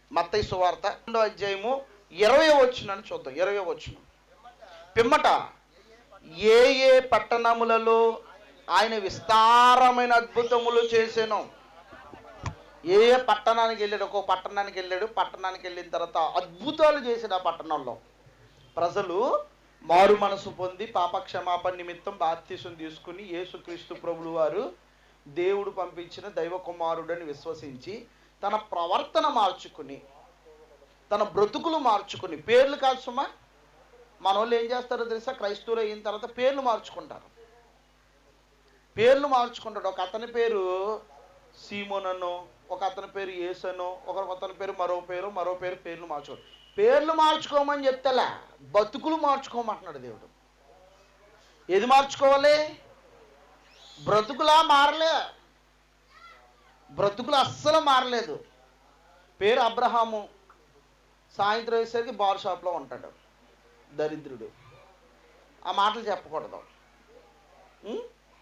మత్తయి సువార్త రెండో అధ్యాయము ఇరవై వచ్చినని చూద్దాం ఇరవై వచ్చిన పిమ్మట ఏ ఏ పట్టణములలో ఆయన విస్తారమైన అద్భుతములు చేసాను ఏ ఏ పట్టణానికి వెళ్ళాడు ఒక్కో పట్టణానికి వెళ్ళాడు పట్టణానికి వెళ్ళిన తర్వాత అద్భుతాలు చేసాడు ఆ పట్టణంలో ప్రజలు మారు మనసు పొంది పాపక్షమాపణ నిమిత్తం బాప్తీసం తీసుకుని యేసుక్రీస్తు ప్రభులు వారు దేవుడు పంపించిన దైవ కుమారుడని విశ్వసించి తన ప్రవర్తన మార్చుకుని తన బ్రతుకులు మార్చుకుని పేర్లు కాదు సుమా మన వాళ్ళు ఏం చేస్తారో తెలుసా క్రైస్తవులు అయిన తర్వాత పేర్లు మార్చుకుంటారు పేర్లు మార్చుకుంటాడు ఒక అతని పేరు సీమోనను ఒక అతని పేరు యేసను ఒక అతని పేరు మరో పేరు మరో పేరు పేర్లు మార్చుకోడు పేర్లు మార్చుకోమని చెప్తేలా బతుకులు మార్చుకోమంటున్నాడు దేవుడు ఏది మార్చుకోవాలి బ్రతుకులా మారలే బ్రతుకులు అస్సలు మారలేదు పేరు అబ్రహాము సాయంత్రం వేసరికి బార్ షాప్లో ఉంటాడు దరిద్రుడు ఆ మాటలు చెప్పకూడదు ఉం?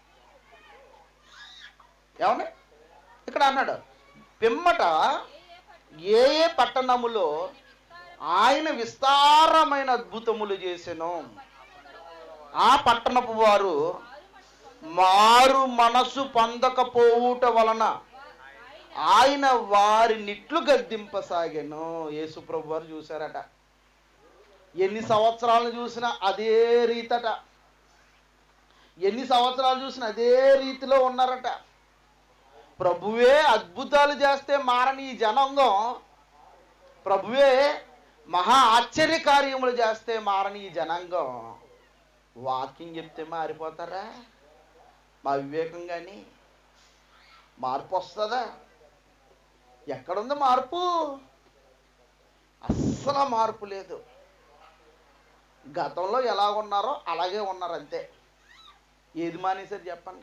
ఏమన్నా ఇక్కడ అన్నాడు పిమ్మట ఏ ఏ పట్టణములో ఆయన విస్తారమైన అద్భుతములు చేసెను ఆ పట్టణపు వారు మారు మనసు పొందకపోవుట వలన ఆయన వారి నిట్లు గద్దింపసాగాను యేసుప్రభు వారు చూశారట ఎన్ని సంవత్సరాలు చూసినా అదే రీతట ఎన్ని సంవత్సరాలు చూసినా అదే రీతిలో ఉన్నారట ప్రభువే అద్భుతాలు చేస్తే మారని ఈ జనాంగం ప్రభువే మహా ఆశ్చర్య కార్యములు చేస్తే మారని ఈ జనాంగం వాకింగ్ చెప్తే మారిపోతారా మా వివేకం కానీ మార్పు వస్తుందా ఎక్కడుంది మార్పు అస్సలు మార్పు లేదు గతంలో ఎలా ఉన్నారో అలాగే ఉన్నారు అంతే ఏది మానేశారు చెప్పండి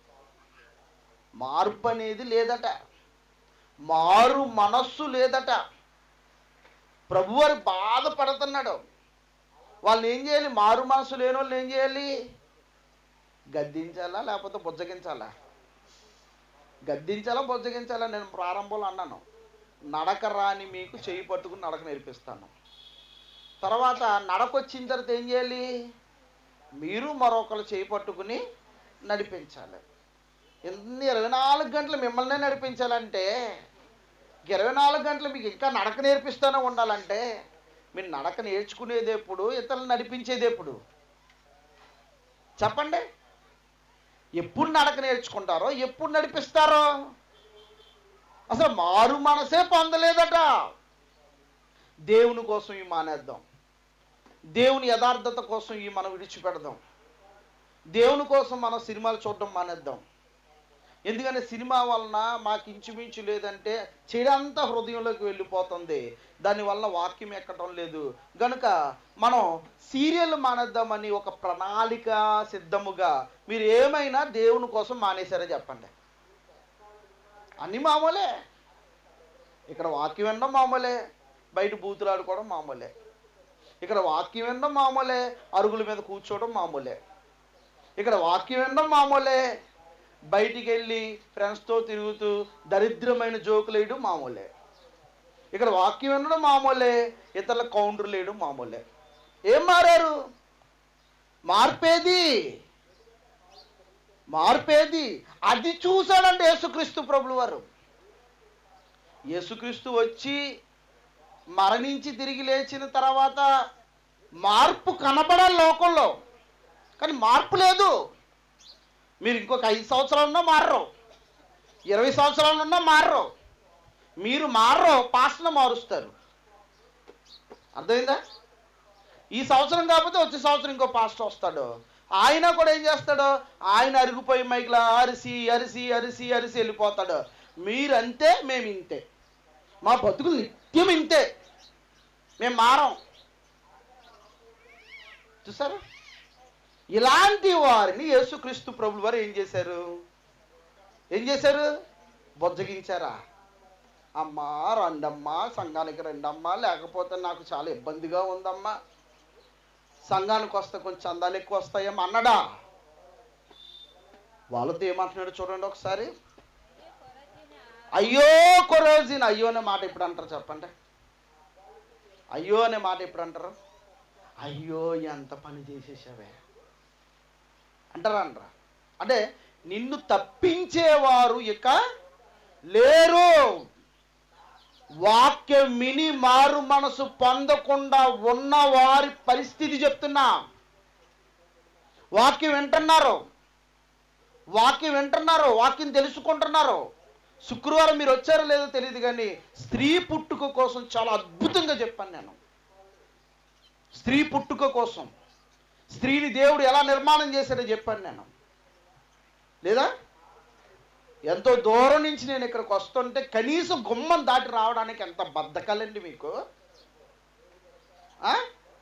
మార్పు అనేది లేదట మారు మనస్సు లేదట ప్రభువారు బాధపడుతున్నాడు వాళ్ళని ఏం చేయాలి మారు మనసు లేని వాళ్ళు ఏం చేయాలి గద్దించాలా లేకపోతే బుజ్జగించాలా గద్దించాలా బుజ్జగించాలా నేను ప్రారంభంలో అన్నాను నడక రాని మీకు చేయి పట్టుకుని నడక నేర్పిస్తాను తర్వాత నడక వచ్చిన తర్వాత ఏం చేయాలి మీరు మరొకరు చేయి పట్టుకుని నడిపించాలి ఎన్ని ఇరవై నాలుగు గంటలు మిమ్మల్నే నడిపించాలంటే ఇరవై నాలుగు గంటలు మీకు ఇంకా నడక నేర్పిస్తూనే ఉండాలంటే మీరు నడక నేర్చుకునేది ఎప్పుడు ఇతరులు నడిపించేది ఎప్పుడు చెప్పండి ఎప్పుడు నడక నేర్చుకుంటారో ఎప్పుడు నడిపిస్తారో అసలు మారు మనసే పొందలేదట దేవుని కోసం ఈ మానేద్దాం దేవుని యథార్థత కోసం ఈ మనం విడిచిపెడదాం దేవుని కోసం మనం సినిమాలు చూడడం మానేద్దాం ఎందుకంటే సినిమా వలన మాకు ఇంచుమించు లేదంటే చెడంతా హృదయంలోకి వెళ్ళిపోతుంది దానివల్ల వాక్యం ఎక్కడం లేదు గనుక మనం సీరియల్ మానేద్దామని ఒక ప్రణాళిక సిద్ధముగా మీరు ఏమైనా దేవుని కోసం మానేశారో చెప్పండి అన్ని మామూలే ఇక్కడ వాక్యం వినడం మామూలే బయట బూతులు ఆడుకోవడం మామూలే ఇక్కడ వాక్యం వినడం మామూలే అరుగుల మీద కూర్చోవడం మామూలే ఇక్కడ వాక్యం వినడం మామూలే బయటికి వెళ్ళి ఫ్రెండ్స్తో తిరుగుతూ దరిద్రమైన జోకులు వేయడం మామూలే ఇక్కడ వాక్యం వినడం మామూలే ఇతరుల కౌంటర్లు వేయడం మామూలే ఏం మారారు మార్పేది మార్పేది అది చూశాడండి యేసుక్రీస్తు ప్రభులు వారు యేసుక్రీస్తు వచ్చి మరణించి తిరిగి లేచిన తర్వాత మార్పు కనపడాలి లోకంలో కానీ మార్పు లేదు మీరు ఇంకొక ఐదు సంవత్సరాలున్నా మారరు ఇరవై సంవత్సరాలున్నా మారరు మీరు మారరు పాస్ట్ను మారుస్తారు అర్థమైందా ఈ సంవత్సరం కాకపోతే వచ్చే సంవత్సరం ఇంకో పాస్టర్ వస్తాడు ఆయన కూడా ఏం చేస్తాడు ఆయన అరిగిపోయి మైక్లా అరిసి అరిసి అరిసి అరిసి వెళ్ళిపోతాడు మీరంతే మేము ఇంతే మా బతుకులు నిత్యం ఇంతే మేము మారం చూసారా ఇలాంటి వారిని యేసుక్రీస్తు ప్రభులు వారు ఏం చేశారు ఏం చేశారు బొజ్జగించారా అమ్మా రండమ్మా సంఘానికి రండమ్మా లేకపోతే నాకు చాలా ఇబ్బందిగా ఉందమ్మా సంఘానికి వస్తే కొంచెం చందాలు ఎక్కువ వస్తాయేమో అన్నడా వాళ్ళతో ఏమంటున్నాడు చూడండి ఒకసారి అయ్యో కొరోజిన్ అయ్యో అనే మాట ఇప్పుడు అంటారు చెప్పండి అయ్యో అనే మాట ఎప్పుడు అంటారు అయ్యో ఎంత పని చేసేసావే అంటారా అంటారా అంటే నిన్ను తప్పించేవారు ఇక లేరు వాక్యం విని మారు మనసు పొందకుండా ఉన్న వారి పరిస్థితి చెప్తున్నా వాక్యం వింటున్నారు వాక్యం వింటున్నారు వాక్యం తెలుసుకుంటున్నారు శుక్రవారం మీరు వచ్చారో లేదో తెలియదు కానీ స్త్రీ పుట్టుక కోసం చాలా అద్భుతంగా చెప్పాను నేను స్త్రీ పుట్టుక కోసం స్త్రీని దేవుడు ఎలా నిర్మాణం చేశాడో చెప్పాను నేను లేదా ఎంతో దూరం నుంచి నేను ఇక్కడికి వస్తుంటే కనీసం గుమ్మం దాటి రావడానికి ఎంత బద్దకాలండి మీకు ఆ?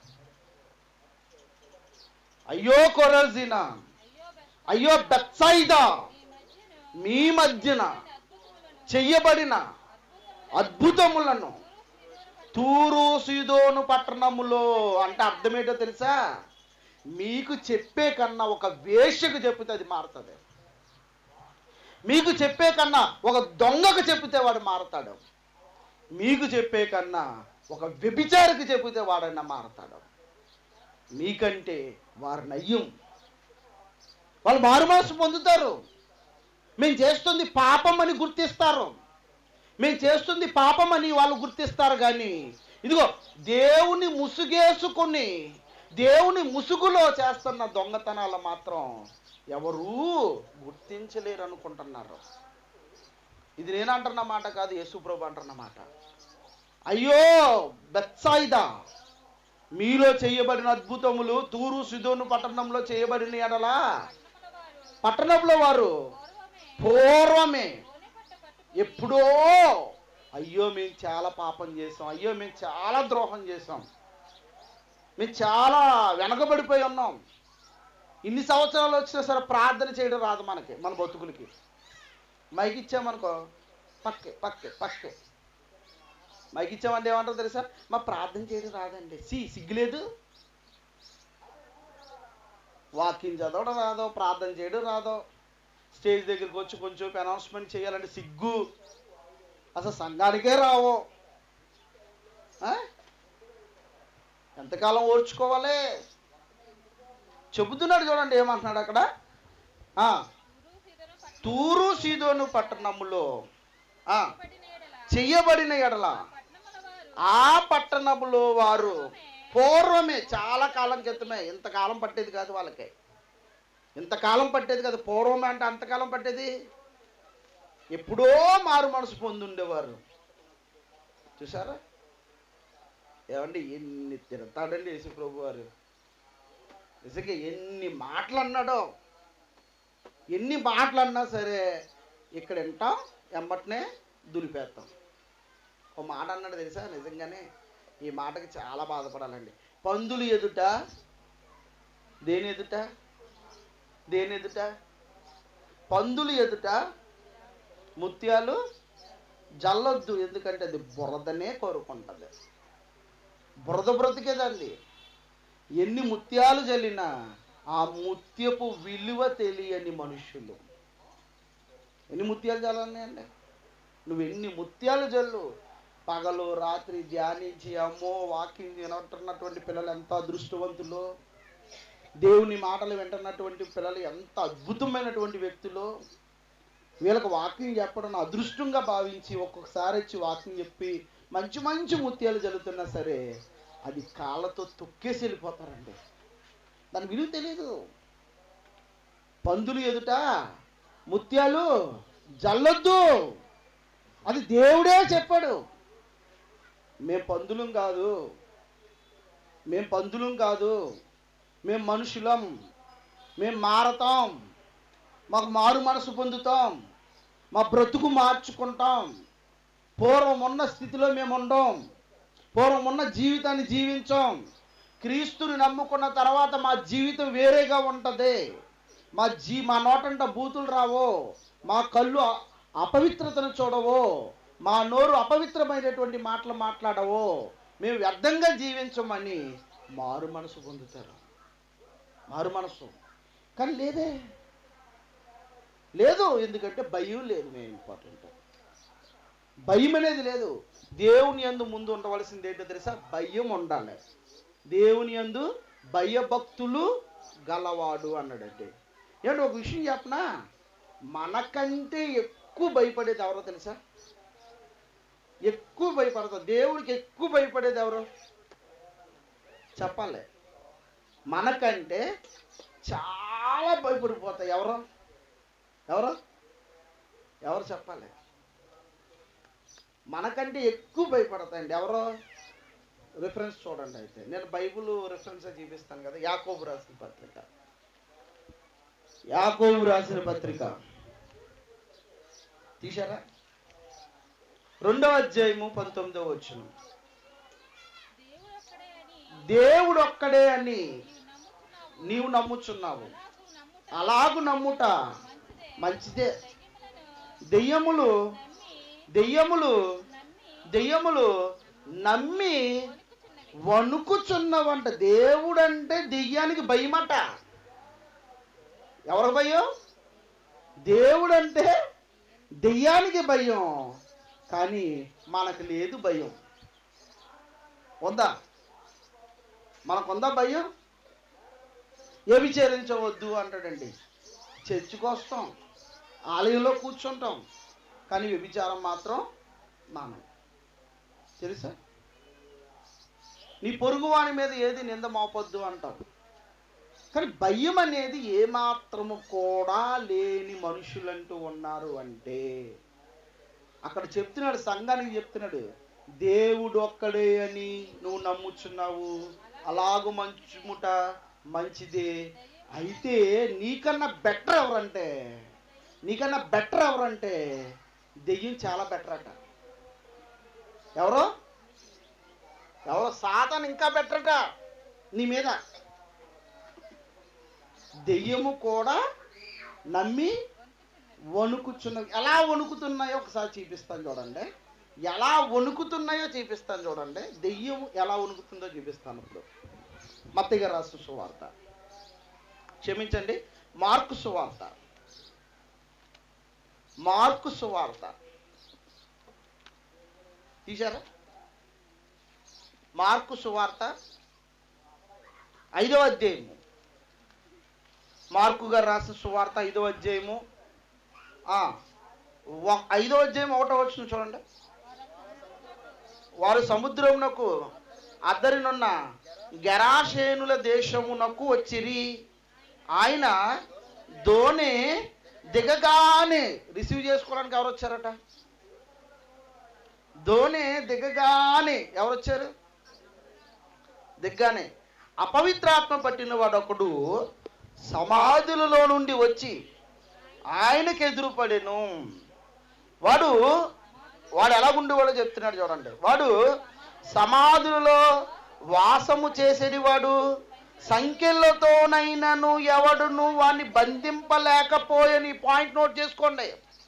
అయ్యో కొరజీనా అయ్యో బెత్సైదా మీ మధ్యన చెయ్యబడిన అద్భుతములను తూరు సీదోను పట్టణములో అంటే అర్థమేటో తెలుసా మీకు చెప్పే కన్నా ఒక వేషకు చెప్తే అది మారుతుంది మీకు చెప్పే కన్నా ఒక దొంగకు చెప్తే వాడు మారతాడు మీకు చెప్పే కన్నా ఒక వ్యభిచారికి చెబితే వాడన్నా మారతాడు మీకంటే వారు నయ్యం వాళ్ళు మారుమనసు పొందుతారు మేము చేస్తుంది పాపం అని గుర్తిస్తారు మేము చేస్తుంది పాపం అని వాళ్ళు గుర్తిస్తారు కానీ ఇదిగో దేవుని ముసుగేసుకొని దేవుని ముసుగులో చేస్తున్న దొంగతనాలు మాత్రం ఎవరూ గుర్తించలేరు అనుకుంటున్నారు ఇది నేను అంటున్న మాట కాదు యేసుప్రభు అంటున్న మాట అయ్యో బెత్సాయిదా మీలో చేయబడిన అద్భుతములు తూరు సిదోను పట్టణంలో చేయబడిన ఎడలా పట్టణంలో వారు పూర్వమే ఎప్పుడో అయ్యో మేము చాలా పాపం చేసాం అయ్యో మేము చాలా ద్రోహం చేసాం మేము చాలా వెనకబడిపోయి ఉన్నాం ఇన్ని సంవత్సరాలు వచ్చినా సరే ప్రార్థన చేయడం రాదు మనకి మన బతుకులకి మైక్ ఇచ్చామనుకో పక్కే పక్కే పక్కే మైక్ ఇచ్చామంటే ఏమంటారు తెలుసా మా ప్రార్థన చేయడం రాదండి సి సిగ్గులేదు వాకింగ్ చదవడం రాదో ప్రార్థన చేయడం రాదో స్టేజ్ దగ్గరికి వచ్చి కొంచెం అనౌన్స్మెంట్ చేయాలంటే సిగ్గు అసలు సంఘానికే రావో ఆ? ఎంతకాలం ఓర్చుకోవాలి చెబుతున్నాడు చూడండి ఏమంటున్నాడు అక్కడ ఆ, తూరు సీదోను పట్టణములో ఆ, చెయ్యబడిన ఎడల ఆ పట్టణములో వారు పూర్వమే చాలా కాలం క్రితమే ఇంతకాలం పట్టేది కాదు వాళ్ళకి ఇంతకాలం పట్టేది కాదు పూర్వమే అంటే అంతకాలం పట్టేది ఎప్పుడో మారు మనసు పొందుండేవారు చూసారా ఏమండి ఎన్ని తిడతాడండి యేసు ప్రభు వారు నిజంగా ఎన్ని మాటలు అన్నాడో ఎన్ని మాటలు అన్నా సరే ఇక్కడ వింటాం ఎమ్మటనే దులిపేస్తాం ఓ మాట అన్నాడు తెలుసా నిజంగానే ఈ మాటకి చాలా బాధపడాలండి పందులు ఎదుట దేని ఎదుట దేని ఎదుట పందులు ఎదుట ముత్యాలు జల్లొద్దు ఎందుకంటే అది బురదనే కోరుకుంటుంది బురద బ్రతికేదండి ఎన్ని ముత్యాలు జల్లినా ఆ ముత్యపు విలువ తెలియని మనుషులు ఎన్ని ముత్యాలు జల్లున్నాయండి నువ్వు ఎన్ని ముత్యాలు జల్లు పగలు రాత్రి ధ్యానించి అమ్మో వాకింగ్ వినట్టున్నటువంటి పిల్లలు ఎంత అదృష్టవంతులు దేవుని మాటలు వింటున్నటువంటి పిల్లలు ఎంత అద్భుతమైనటువంటి వ్యక్తులు వీళ్ళకి వాకింగ్ చెప్పడం నా అదృష్టంగా భావించి ఒక్కొక్కసారి వచ్చి వాకింగ్ చెప్పి మంచి మంచి ముత్యాలు జల్లుతున్నా సరే అది కాళ్ళతో తొక్కేసి వెళ్ళిపోతారండి దాని విలువ తెలియదు పందులు ఎదుట ముత్యాలు జల్లొద్దు అది దేవుడే చెప్పాడు మేం పందులం కాదు మేం పందులం కాదు మేం మనుషులం మేం మారతాం మాకు మారు మనసు పొందుతాం మా బ్రతుకు మార్చుకుంటాం పూర్వం ఉన్న స్థితిలో మేము ఉండం పూర్వం ఉన్న జీవితాన్ని జీవించాం క్రీస్తుని నమ్ముకున్న తర్వాత మా జీవితం వేరేగా ఉంటుంది మా జీ మా నోటంట బూతులు రావో మా కళ్ళు అ- అపవిత్రతను చూడవో మా నోరు అపవిత్రమైనటువంటి మాటలు మాట్లాడవో మేము వ్యర్థంగా జీవించమని మారు మనసు పొందుతారు మారు మనసు కానీ లేదే లేదు ఎందుకంటే భయం లేదు మేము ఇంపార్టెంట్ భయం అనేది లేదు దేవుని యందు ముందు ఉండవలసింది ఏంటో తెలుసా భయం ఉండాలి దేవుని యందు భయభక్తులు గలవాడు అన్నాడంటే ఏంటి ఒక విషయం చెప్పనా మనకంటే ఎక్కువ భయపడేది ఎవరో తెలుసా ఎక్కువ భయపడతారు దేవుడికి ఎక్కువ భయపడేది ఎవరు చెప్పాలి మనకంటే చాలా భయపడిపోతాయి ఎవరు ఎవరు ఎవరు చెప్పాలి మనకంటే ఎక్కువ భయపడతాయండి ఎవరో రిఫరెన్స్ చూడండి అయితే నేను బైబుల్ రిఫరెన్స్ చూపిస్తాను కదా యాకోబు రాసిన పత్రిక యాకోబు రాసిన పత్రిక తీశారా రెండవ అధ్యాయము పంతొమ్మిదవ వచ్చిన దేవుడు ఒక్కడే అని దేవుడు ఒక్కడే అని నీవు నమ్ముతున్నావు నీవు నమ్ముచున్నావు అలాగు నమ్ముట అలాగు నమ్ముట మంచిదే మంచిదే దెయ్యములు నమ్మి దెయ్యములు నమ్మి దెయ్యములు నమ్మి వణుకుచున్నవి వణుకుచున్నవంట దేవుడంటే దెయ్యానికి భయమట ఎవరికి భయం దేవుడంటే దెయ్యానికి భయం కానీ మనకు లేదు భయం ఉందా మనకుందా భయం వ్యభిచరించవద్దు అంటాడండి చర్చికి వస్తాం ఆలయంలో కూర్చుంటాం కానీ వ్యభిచారం మాత్రం మానం తెలుసా నీ పొరుగువాని మీద ఏది నింద మోపొద్దు అంటాం కానీ భయం అనేది ఏమాత్రము కూడా లేని మనుషులంటూ ఉన్నారు అంటే అక్కడ చెప్తున్నాడు సంఘానికి చెప్తున్నాడు దేవుడు ఒక్కడే అని నువ్వు నమ్ముచున్నావు అలాగు మంచుముట మంచిదే అయితే నీకన్నా బెటర్ ఎవరంటే నీకన్నా బెటర్ ఎవరంటే దెయ్యం చాలా బెటర్ అట ఎవరో ఎవరో సాతాన్ ఇంకా బెటరట నీ మీద దెయ్యము కూడా నమ్మి వణుకుచున్నవి ఎలా వణుకుతున్నాయో ఒకసారి చూపిస్తాను చూడండి ఎలా వణుకుతున్నాయో చూపిస్తాను చూడండి దెయ్యం ఎలా వణుకుతుందో చూపిస్తాను ఇప్పుడు మత్తయ్య రాసు సువార్త క్షమించండి మార్కు సువార్త మార్కు సువార్త తీశారా మార్కు సువార్త ఐదవ అధ్యాయము మార్కు గారు రాసిన సువార్త ఐదవ అధ్యాయము ఆ, వ- ఐదవ అధ్యాయం ఒకటో వచ్చిన చూడండి వారు సముద్రమునకు అద్దరినున్న గెరాషేనుల దేశమునకు వచ్చిరి ఆయన దోణి దిగగానే రిసీవ్ చేసుకోవడానికి ఎవరు వచ్చారట దోణి దిగగానే ఎవరు వచ్చారు దిగ్గానే అపవిత్రాత్మ పట్టిన వాడొకడు సమాధులలో నుండి వచ్చి ఆయనకు ఎదురుపడెను వాడు వాడు ఎలా ఉండేవాడో చెప్తున్నాడు చూడండి వాడు సమాధులలో వాసము చేసేది వాడు సంఖ్యలతోనైనను ఎవడును వాడిని బంధింపలేకపోయని పాయింట్ నోట్ చేసుకోండి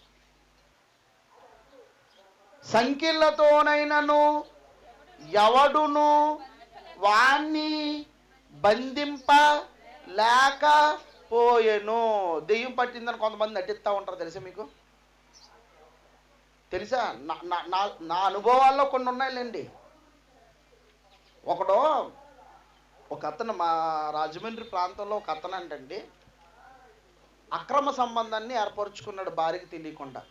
సంఖ్యలతోనైనను ఎవడును వాణ్ణి బంధింప లేకపోయెను దెయ్యం పట్టిందని కొంతమంది నటిస్తూ ఉంటారు తెలుసా మీకు తెలుసా నా నా- నా నా అనుభవాల్లో కొన్ని ఉన్నాయిలేండి ఒకడు ఒక అతను మా రాజమండ్రి ప్రాంతంలో ఒక అతను అంటండి అక్రమ సంబంధాన్ని ఏర్పరచుకున్నాడు భార్యకి తెలియకుండా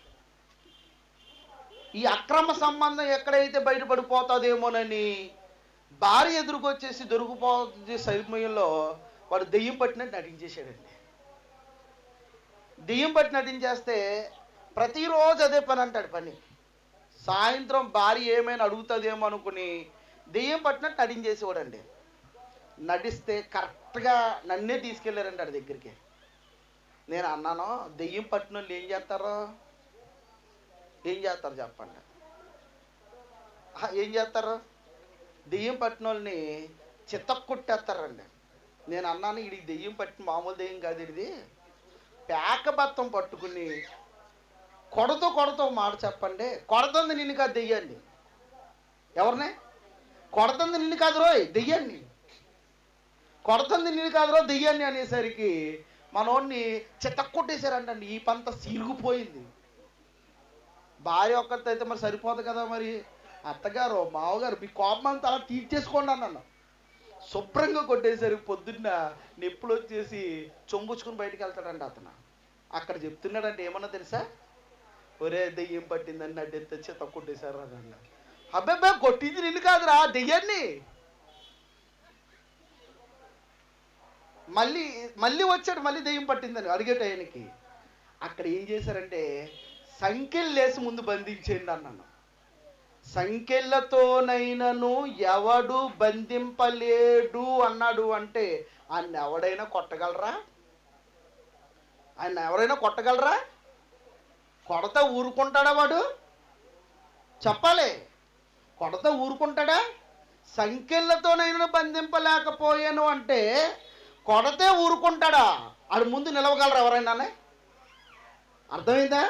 ఈ అక్రమ సంబంధం ఎక్కడైతే బయటపడిపోతుందేమోనని భార్య ఎదురుకొచ్చేసి దొరికిపోతుంది సమయంలో వాడు దెయ్యం పట్టినట్టు నటించేశాడండి దెయ్యం పట్టి నటించేస్తే ప్రతిరోజు అదే పని అంటాడు పని సాయంత్రం భార్య ఏమైనా అడుగుతుందేమో అనుకుని దెయ్యం పట్టినట్టు నటించేసేవాడండి నటిస్తే కరెక్ట్గా నన్నే తీసుకెళ్ళారండి ఆడి దగ్గరికి నేను అన్నాను దెయ్యం పట్టిన వాళ్ళు ఏం చేస్తారో ఏం చేస్తారు చెప్పండి ఆ, ఏం చేస్తారు దెయ్యం పట్టిన వాళ్ళని చిత్తకు కొట్టేస్తారండి నేను అన్నాను ఇది దెయ్యం పట్టిన మామూలు దెయ్యం కాదు ఇది పేకబత్తం పట్టుకుని కొడతో కొడతో మాట చెప్పండి కొడుతుంది నిన్ను కాదు దెయ్యాన్ని ఎవరిని కొడుతుంది నిన్ను కాదు రోయ్ దెయ్యాన్ని కొడుతుంది నిన్ను కాదు రో దెయ్యాన్ని అనేసరికి మనోడిని చిత్తకు కొట్టేశారంటండి ఈ పంత సిరిగిపోయింది భార్య ఒక్కరితో అయితే మరి సరిపోదు కదా మరి అత్తగారు మావగారు మీ కోపం అంతా అలా తీర్చేసుకోండి అన్నాను శుభ్రంగా కొట్టేసరికి పొద్దున్న నొప్పులు వచ్చేసి చొంగుచ్చుకుని బయటికి వెళ్తాడండి అతను అక్కడ చెప్తున్నాడంటే ఏమన్నా తెలుసా ఒరే దెయ్యం పట్టిందని నా డెత్ వచ్చి తక్కువ కొట్టేశారు అన్న అబ్బాయి కొట్టింది నిన్ను కాదురా దెయ్యాన్ని మళ్ళీ మళ్ళీ వచ్చాడు మళ్ళీ దెయ్యం పట్టిందని అడిగేట ఆయనకి అక్కడ ఏం చేశారంటే సంఖ్యలు లేసి ముందు బంధించేయండి అన్నాను సంఖ్యలతోనైనను ఎవడు బంధింపలేడు అన్నాడు అంటే ఆయన ఎవడైనా కొట్టగలరా ఆయన ఎవరైనా కొట్టగలరా కొడత ఊరుకుంటాడా వాడు చెప్పాలి కొడత ఊరుకుంటాడా సంఖ్యలతోనైనా బంధింపలేకపోయాను అంటే కొడతే ఊరుకుంటాడా ఆడు ముందు నిలవగలరా ఎవరైనానే అర్థమైందా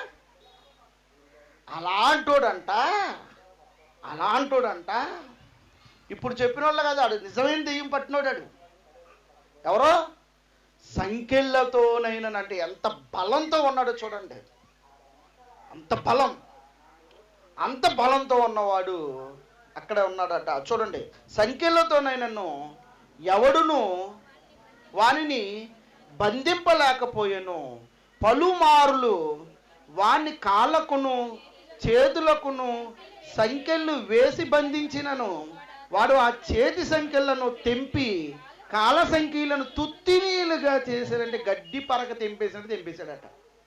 అలాంటోడంట అలాంటోడంట ఇప్పుడు చెప్పిన వాళ్ళు కదా ఆడు నిజమైన దెయ్యం పట్టినోడాడు ఎవరో సంఖ్యలతోనైనా ఎంత బలంతో ఉన్నాడో చూడండి అంత బలం అంత బలంతో ఉన్నవాడు అక్కడ ఉన్నాడట చూడండి సంఖ్యలతోనైనను ఎవడును వానిని బంధింపలేకపోయాను పలుమారులు వాని కాళ్ళకును చేతులకును సంఖ్యలు వేసి బంధించినను వాడు ఆ చేతి సంఖ్యలను తెంపి కాల సంఖ్యలను తుత్తినీలుగా చేశాడంటే గడ్డి పరక తెంపేసినట్టు తెంపేశాడట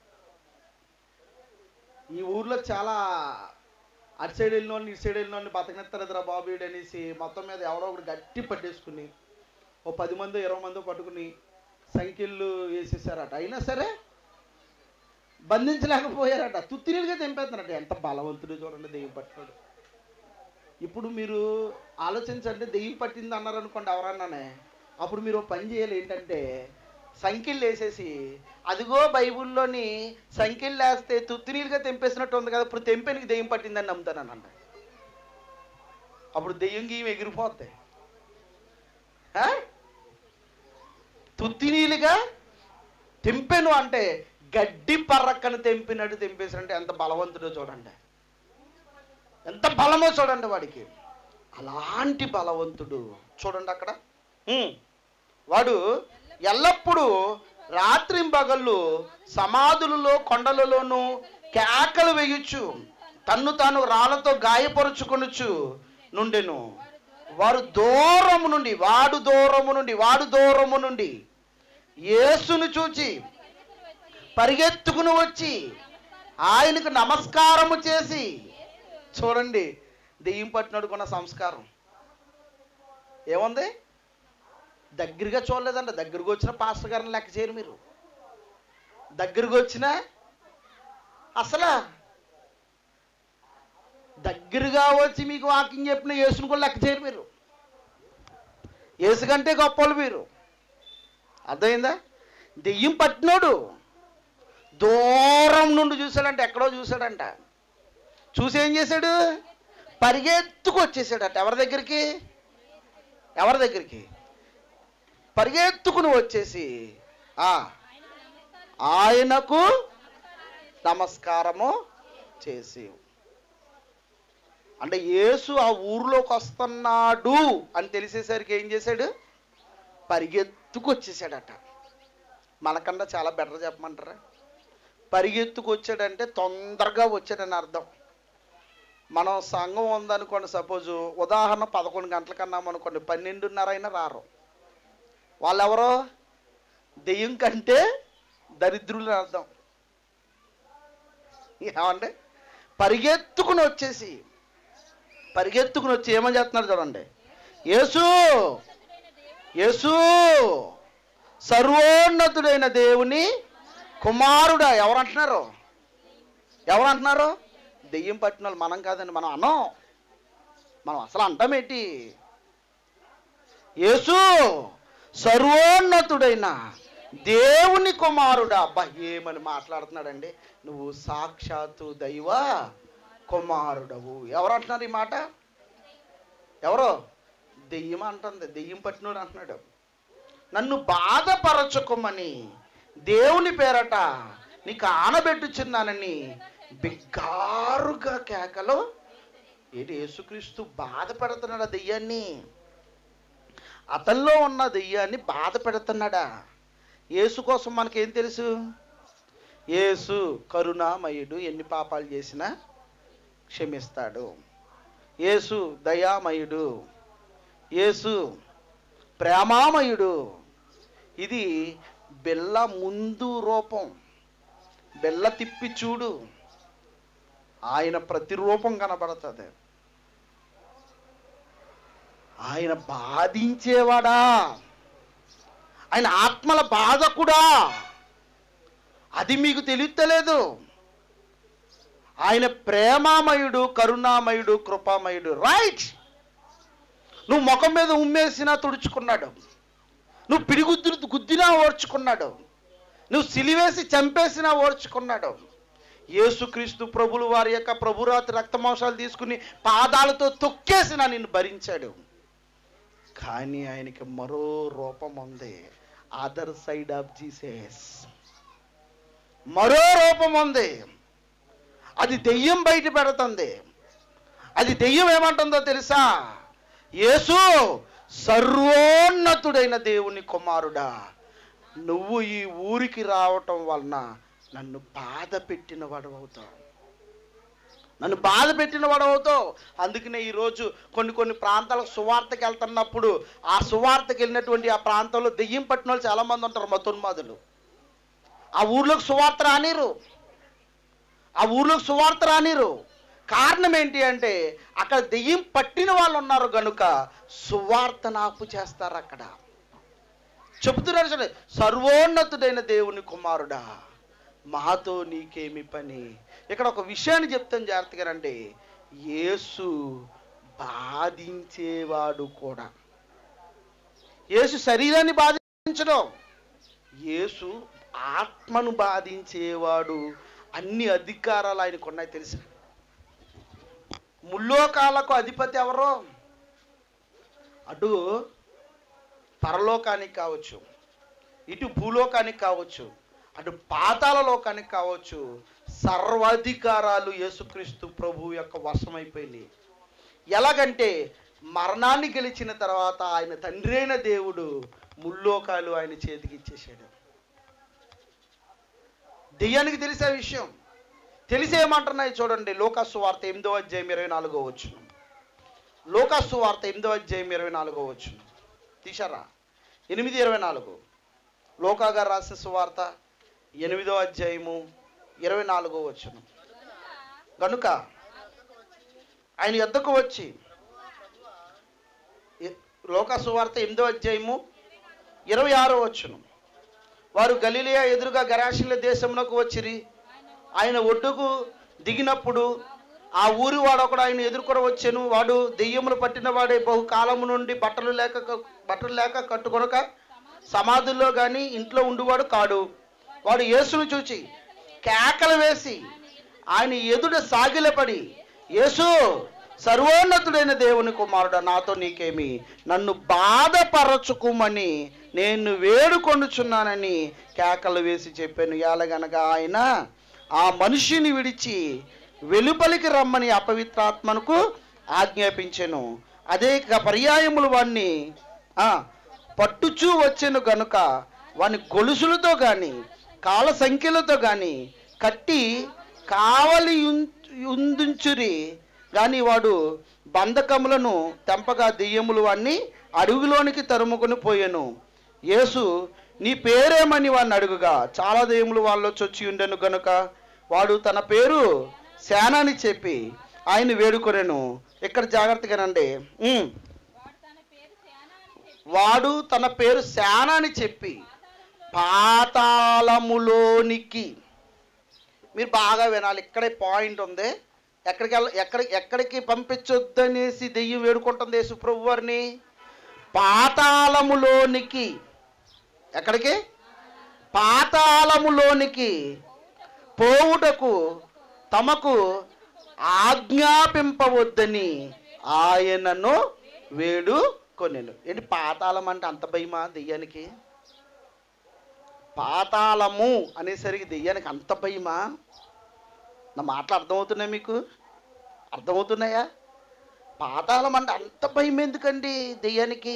ఈ ఊర్లో చాలా అటు సైడ్ వెళ్ళినోని ఇటు సైడ్ వెళ్ళినోని బతకనెత్తలేదురా బాబు వీడు అనేసి మొత్తం మీద ఎవరో ఒకటి గట్టి పట్టేసుకుని ఓ పది మందో ఇరవై మందో పట్టుకుని సంఖ్యలు వేసేసారట అయినా సరే బంధించలేకపోయారట తుత్తినీలుగా తెంపేస్తున్నారట ఎంత బలవంతుడు చూడండి దెయ్యం పట్టినాడు ఇప్పుడు మీరు ఆలోచించండి దెయ్యం పట్టింది అన్నారు అనుకోండి ఎవరన్నానే అప్పుడు మీరు ఓ పని చేయాలి ఏంటంటే సంఖ్యలు వేసేసి అదిగో బైబిల్లోని సంఖ్యలు వేస్తే తుత్తినీలుగా తెంపేసినట్టు ఉంది కదా ఇప్పుడు తెంపేనికి దెయ్యం పట్టిందని నమ్ముతానన్న అప్పుడు దెయ్యం గీయం ఎగిరిపోతాయి ఆ? తుత్తినీలుగా తెంపెను అంటే గడ్డి పర్రక్కను తెంపినట్టు తెంపేసినట్టు ఎంత బలవంతుడో చూడండి ఎంత బలమో చూడండి వాడికి అలాంటి బలవంతుడు చూడండి అక్కడ ఉమ్. వాడు ఎల్లప్పుడూ రాత్రింబగళ్ళు సమాధులలో కొండలలోనూ కేకలు వేయచ్చు తన్ను తాను రాళ్లతో గాయపరుచుకొనుచు నుండెను వారు దూరము నుండి వాడు దూరము నుండి వాడు దూరము నుండి యేసును చూచి పరిగెత్తుకుని వచ్చి ఆయనకు నమస్కారము చేసి చూడండి దెయ్యం పట్టినడుకున్న సంస్కారం ఏముంది దగ్గరగా చూడలేదంట దగ్గరకు వచ్చిన పాస్టర్ గారిని లెక్క చేయరు మీరు దగ్గరకు వచ్చిన అసలు దగ్గరగా వచ్చి మీకు వాకింగ్ చెప్పిన యేసుని కూడా లెక్క చేయరు మీరు యేసు కంటే గొప్పలు మీరు అర్థమైందా దెయ్యం పట్టినోడు దూరం నుండి చూశాడంట ఎక్కడో చూశాడంట చూసి ఏం చేశాడు పరిగెత్తుకు వచ్చేసాడట ఎవరి దగ్గరికి ఎవరి దగ్గరికి పరిగెత్తుకుని వచ్చేసి ఆ ఆయనకు నమస్కారము చేసి అంటే యేసు ఆ ఊరిలోకి వస్తున్నాడు అని తెలిసేసరికి ఏం చేశాడు పరిగెత్తుకు వచ్చేసాడట మనకన్నా చాలా బెటర్ చెప్పమంటారా పరిగెత్తుకు వచ్చాడంటే తొందరగా వచ్చాడని అర్థం మనం సంఘం ఉందనుకోండి సపోజు ఉదాహరణ పదకొండు గంటల కన్నా అనుకోండి పన్నెండున్నర అయినా రారు వాళ్ళెవరో దెయ్యం కంటే దరిద్రులు అని అర్థం ఏమండి పరిగెత్తుకుని వచ్చేసి పరిగెత్తుకుని వచ్చి ఏమని చేస్తున్నారు చూడండి యేసు యేసు సర్వోన్నతుడైన దేవుని కుమారుడా ఎవరు అంటున్నారు ఎవరు అంటున్నారు దెయ్యం పట్టిన వాళ్ళు మనం కాదండి మనం అనం మనం అసలు అంటామేంటి యేసు సర్వోన్నతుడైన దేవుని కుమారుడా అబ్బా ఏమని మాట్లాడుతున్నాడండి నువ్వు సాక్షాత్తు దైవ కుమారుడవు ఎవరు అంటున్నారు ఈ మాట ఎవరో దెయ్యం అంటుంది దెయ్యం పట్టినోడు అంటున్నాడు నన్ను బాధపరచుకోమని దేవుని పేరట నీకు ఆనబెట్టుచున్నానని బిగ్గారుగా కేకలు ఏంటి యేసుక్రీస్తు బాధ పెడుతున్నాడు ఆ దెయ్యాన్ని అతనిలో ఉన్న దెయ్యాన్ని బాధ పెడుతున్నాడా యేసు కోసం మనకేం తెలుసు యేసు కరుణామయుడు ఎన్ని పాపాలు చేసినా క్షమిస్తాడు యేసు దయామయుడు యేసు ప్రేమామయుడు ఇది బెల్ల ముందు రూపం బెల్ల తిప్పి చూడు ఆయన ప్రతిరూపం కనబడుతుంది ఆయన బాధించేవాడా ఆయన ఆత్మల బాధకుడా అది మీకు తెలియలేదు ఆయన ప్రేమామయుడు కరుణామయుడు కృపామయుడు రైట్ నువ్వు ముఖం మీద ఉమ్మేసినా తుడుచుకున్నాడు నువ్వు పిడిగుద్దు గుద్దినా ఓర్చుకున్నాడు నువ్వు సిలివేసి చంపేసినా ఓర్చుకున్నాడు యేసుక్రీస్తు ప్రభులు వారి యొక్క ప్రభురాతి రక్తమాంసాలు తీసుకుని పాదాలతో తొక్కేసిన నిన్ను భరించాడు కానీ ఆయనకి మరో రూపం ఉంది అదర్ సైడ్ ఆఫ్ జీసస్ మరో రూపం ఉంది అది దెయ్యం బయట పెడుతుంది అది దెయ్యం ఏమంటుందో తెలుసా యేసు సర్వోన్నతుడైన దేవుని కుమారుడా నువ్వు ఈ ఊరికి రావటం వలన నన్ను బాధ పెట్టిన వాడవుతావు నన్ను బాధ పెట్టిన వాడవుతావు అందుకనే ఈరోజు కొన్ని కొన్ని ప్రాంతాలకు సువార్తకి వెళ్తున్నప్పుడు ఆ సువార్తకి వెళ్ళినటువంటి ఆ ప్రాంతంలో దెయ్యం పట్టిన వాళ్ళు చాలామంది ఉంటారు మతోన్మాదులు ఆ ఊర్లోకి సువార్త రానిరు ఆ ఊర్లోకి సువార్త రానిరు కారణం ఏంటి అంటే అక్కడ దెయ్యం పట్టిన వాళ్ళు ఉన్నారు గనుక సువార్త నాపు చేస్తారు అక్కడ చెబుతున్నారు చూడండి సర్వోన్నతుడైన దేవుని కుమారుడా మాతో నీకేమి పని ఇక్కడ ఒక విషయాన్ని చెప్తాను జాగ్రత్తగానండి యేసు బాధించేవాడు కూడా యేసు శరీరాన్ని బాధించడం యేసు ఆత్మను బాధించేవాడు అన్ని అధికారాలు ఆయనకు ఉన్నాయి తెలుసా ముల్లోకాలకు అధిపతి ఎవరో అటు పరలోకానికి కావచ్చు ఇటు భూలోకానికి కావచ్చు అటు పాతాల లోకానికి కావచ్చు సర్వాధికారాలు యేసుక్రీస్తు ప్రభు యొక్క వశమైపోయినాయి ఎలాగంటే మరణాన్ని గెలిచిన తర్వాత ఆయన తండ్రి అయిన దేవుడు ముల్లోకాలు ఆయన చేతికి ఇచ్చేసాడు దెయ్యానికి తెలిసే విషయం తెలిసి ఏమంటున్నాయి చూడండి లోకాసు వార్త ఎనిమిదో అధ్యాయం ఇరవై నాలుగో వచ్చును లోకాసు వార్త ఎనిమిదో అధ్యాయం ఇరవై నాలుగో వచ్చును తీశారా ఎనిమిది ఇరవై నాలుగు లోకా గారు రాసిన సువార్త ఎనిమిదో అధ్యాయము ఇరవై నాలుగో వచ్చును కనుక ఆయన ఎద్దకు వచ్చి ఎ- లోకా సువార్త ఎనిమిదో అధ్యాయము ఇరవై ఆరో వచ్చును వారు గలిలియా ఎదురుగా గరాశీల దేశమునకు వచ్చిరి ఆయన ఒడ్డుకు దిగినప్పుడు ఆ ఊరి వాడు ఒకడు ఆయన ఎదుర్కొని వచ్చాను వాడు దెయ్యములు పట్టిన వాడే బహుకాలము నుండి బట్టలు లేక బట్టలు లేక కట్టుకొనక సమాధుల్లో కానీ ఇంట్లో ఉండివాడు కాడు వాడు యేసును చూచి కేకలు వేసి ఆయన ఎదుట సాగిలపడి యేసు సర్వోన్నతుడైన దేవుని కుమారుడు నాతో నీకేమి నన్ను బాధపరచుకోమని నేను వేడుకొనుచున్నానని కేకలు వేసి చెప్పాను ఎలాగనగా ఆయన ఆ మనిషిని విడిచి వెలుపలికి రమ్మని అపవిత్రాత్మనకు ఆజ్ఞాపించెను అదే ఇక పర్యాయములు వాణ్ణి ఆ, పట్టుచూ వచ్చెను గనుక వాని గొలుసులతో కానీ కాల సంఖ్యలతో కానీ కట్టి కావలి ఉందుంచురి కానీ వాడు బంధకములను తెంపగా దెయ్యములు వాణ్ణి అడుగులోనికి తరుముకొని పోయాను యేసు నీ పేరేమని వాడిని అడుగుగా చాలా దెయ్యములు వాళ్ళు చొచ్చి ఉండెను గనుక వాడు తన పేరు శానాని చెప్పి ఆయన వేడుకొనెను ఇక్కడ జాగ్రత్తగానండి ఉమ్. వాడు తన పేరు శానా అని చెప్పి పాతాళములోనికి మీరు బాగా వినాలి ఇక్కడే పాయింట్ ఉంది ఎక్కడికి వెళ్ళ ఎక్కడ ఎక్కడికి పంపించొద్దనేసి దెయ్యం వేడుకుంటుంది యేసు ప్రభు వారిని పాతాళములోనికి ఎక్కడికి పాతాళములోనికి పోవుటకు తమకు ఆజ్ఞాపింపవద్దని ఆయనను వేడుకొనెను ఏంటి పాతాళం అంటే అంత భయమా దెయ్యానికి పాతాళము అనేసరికి దెయ్యానికి అంత భయమా నా మాటలు అర్థమవుతున్నాయి మీకు అర్థమవుతున్నాయా పాతాళం అంటే అంత భయం ఎందుకండి దెయ్యానికి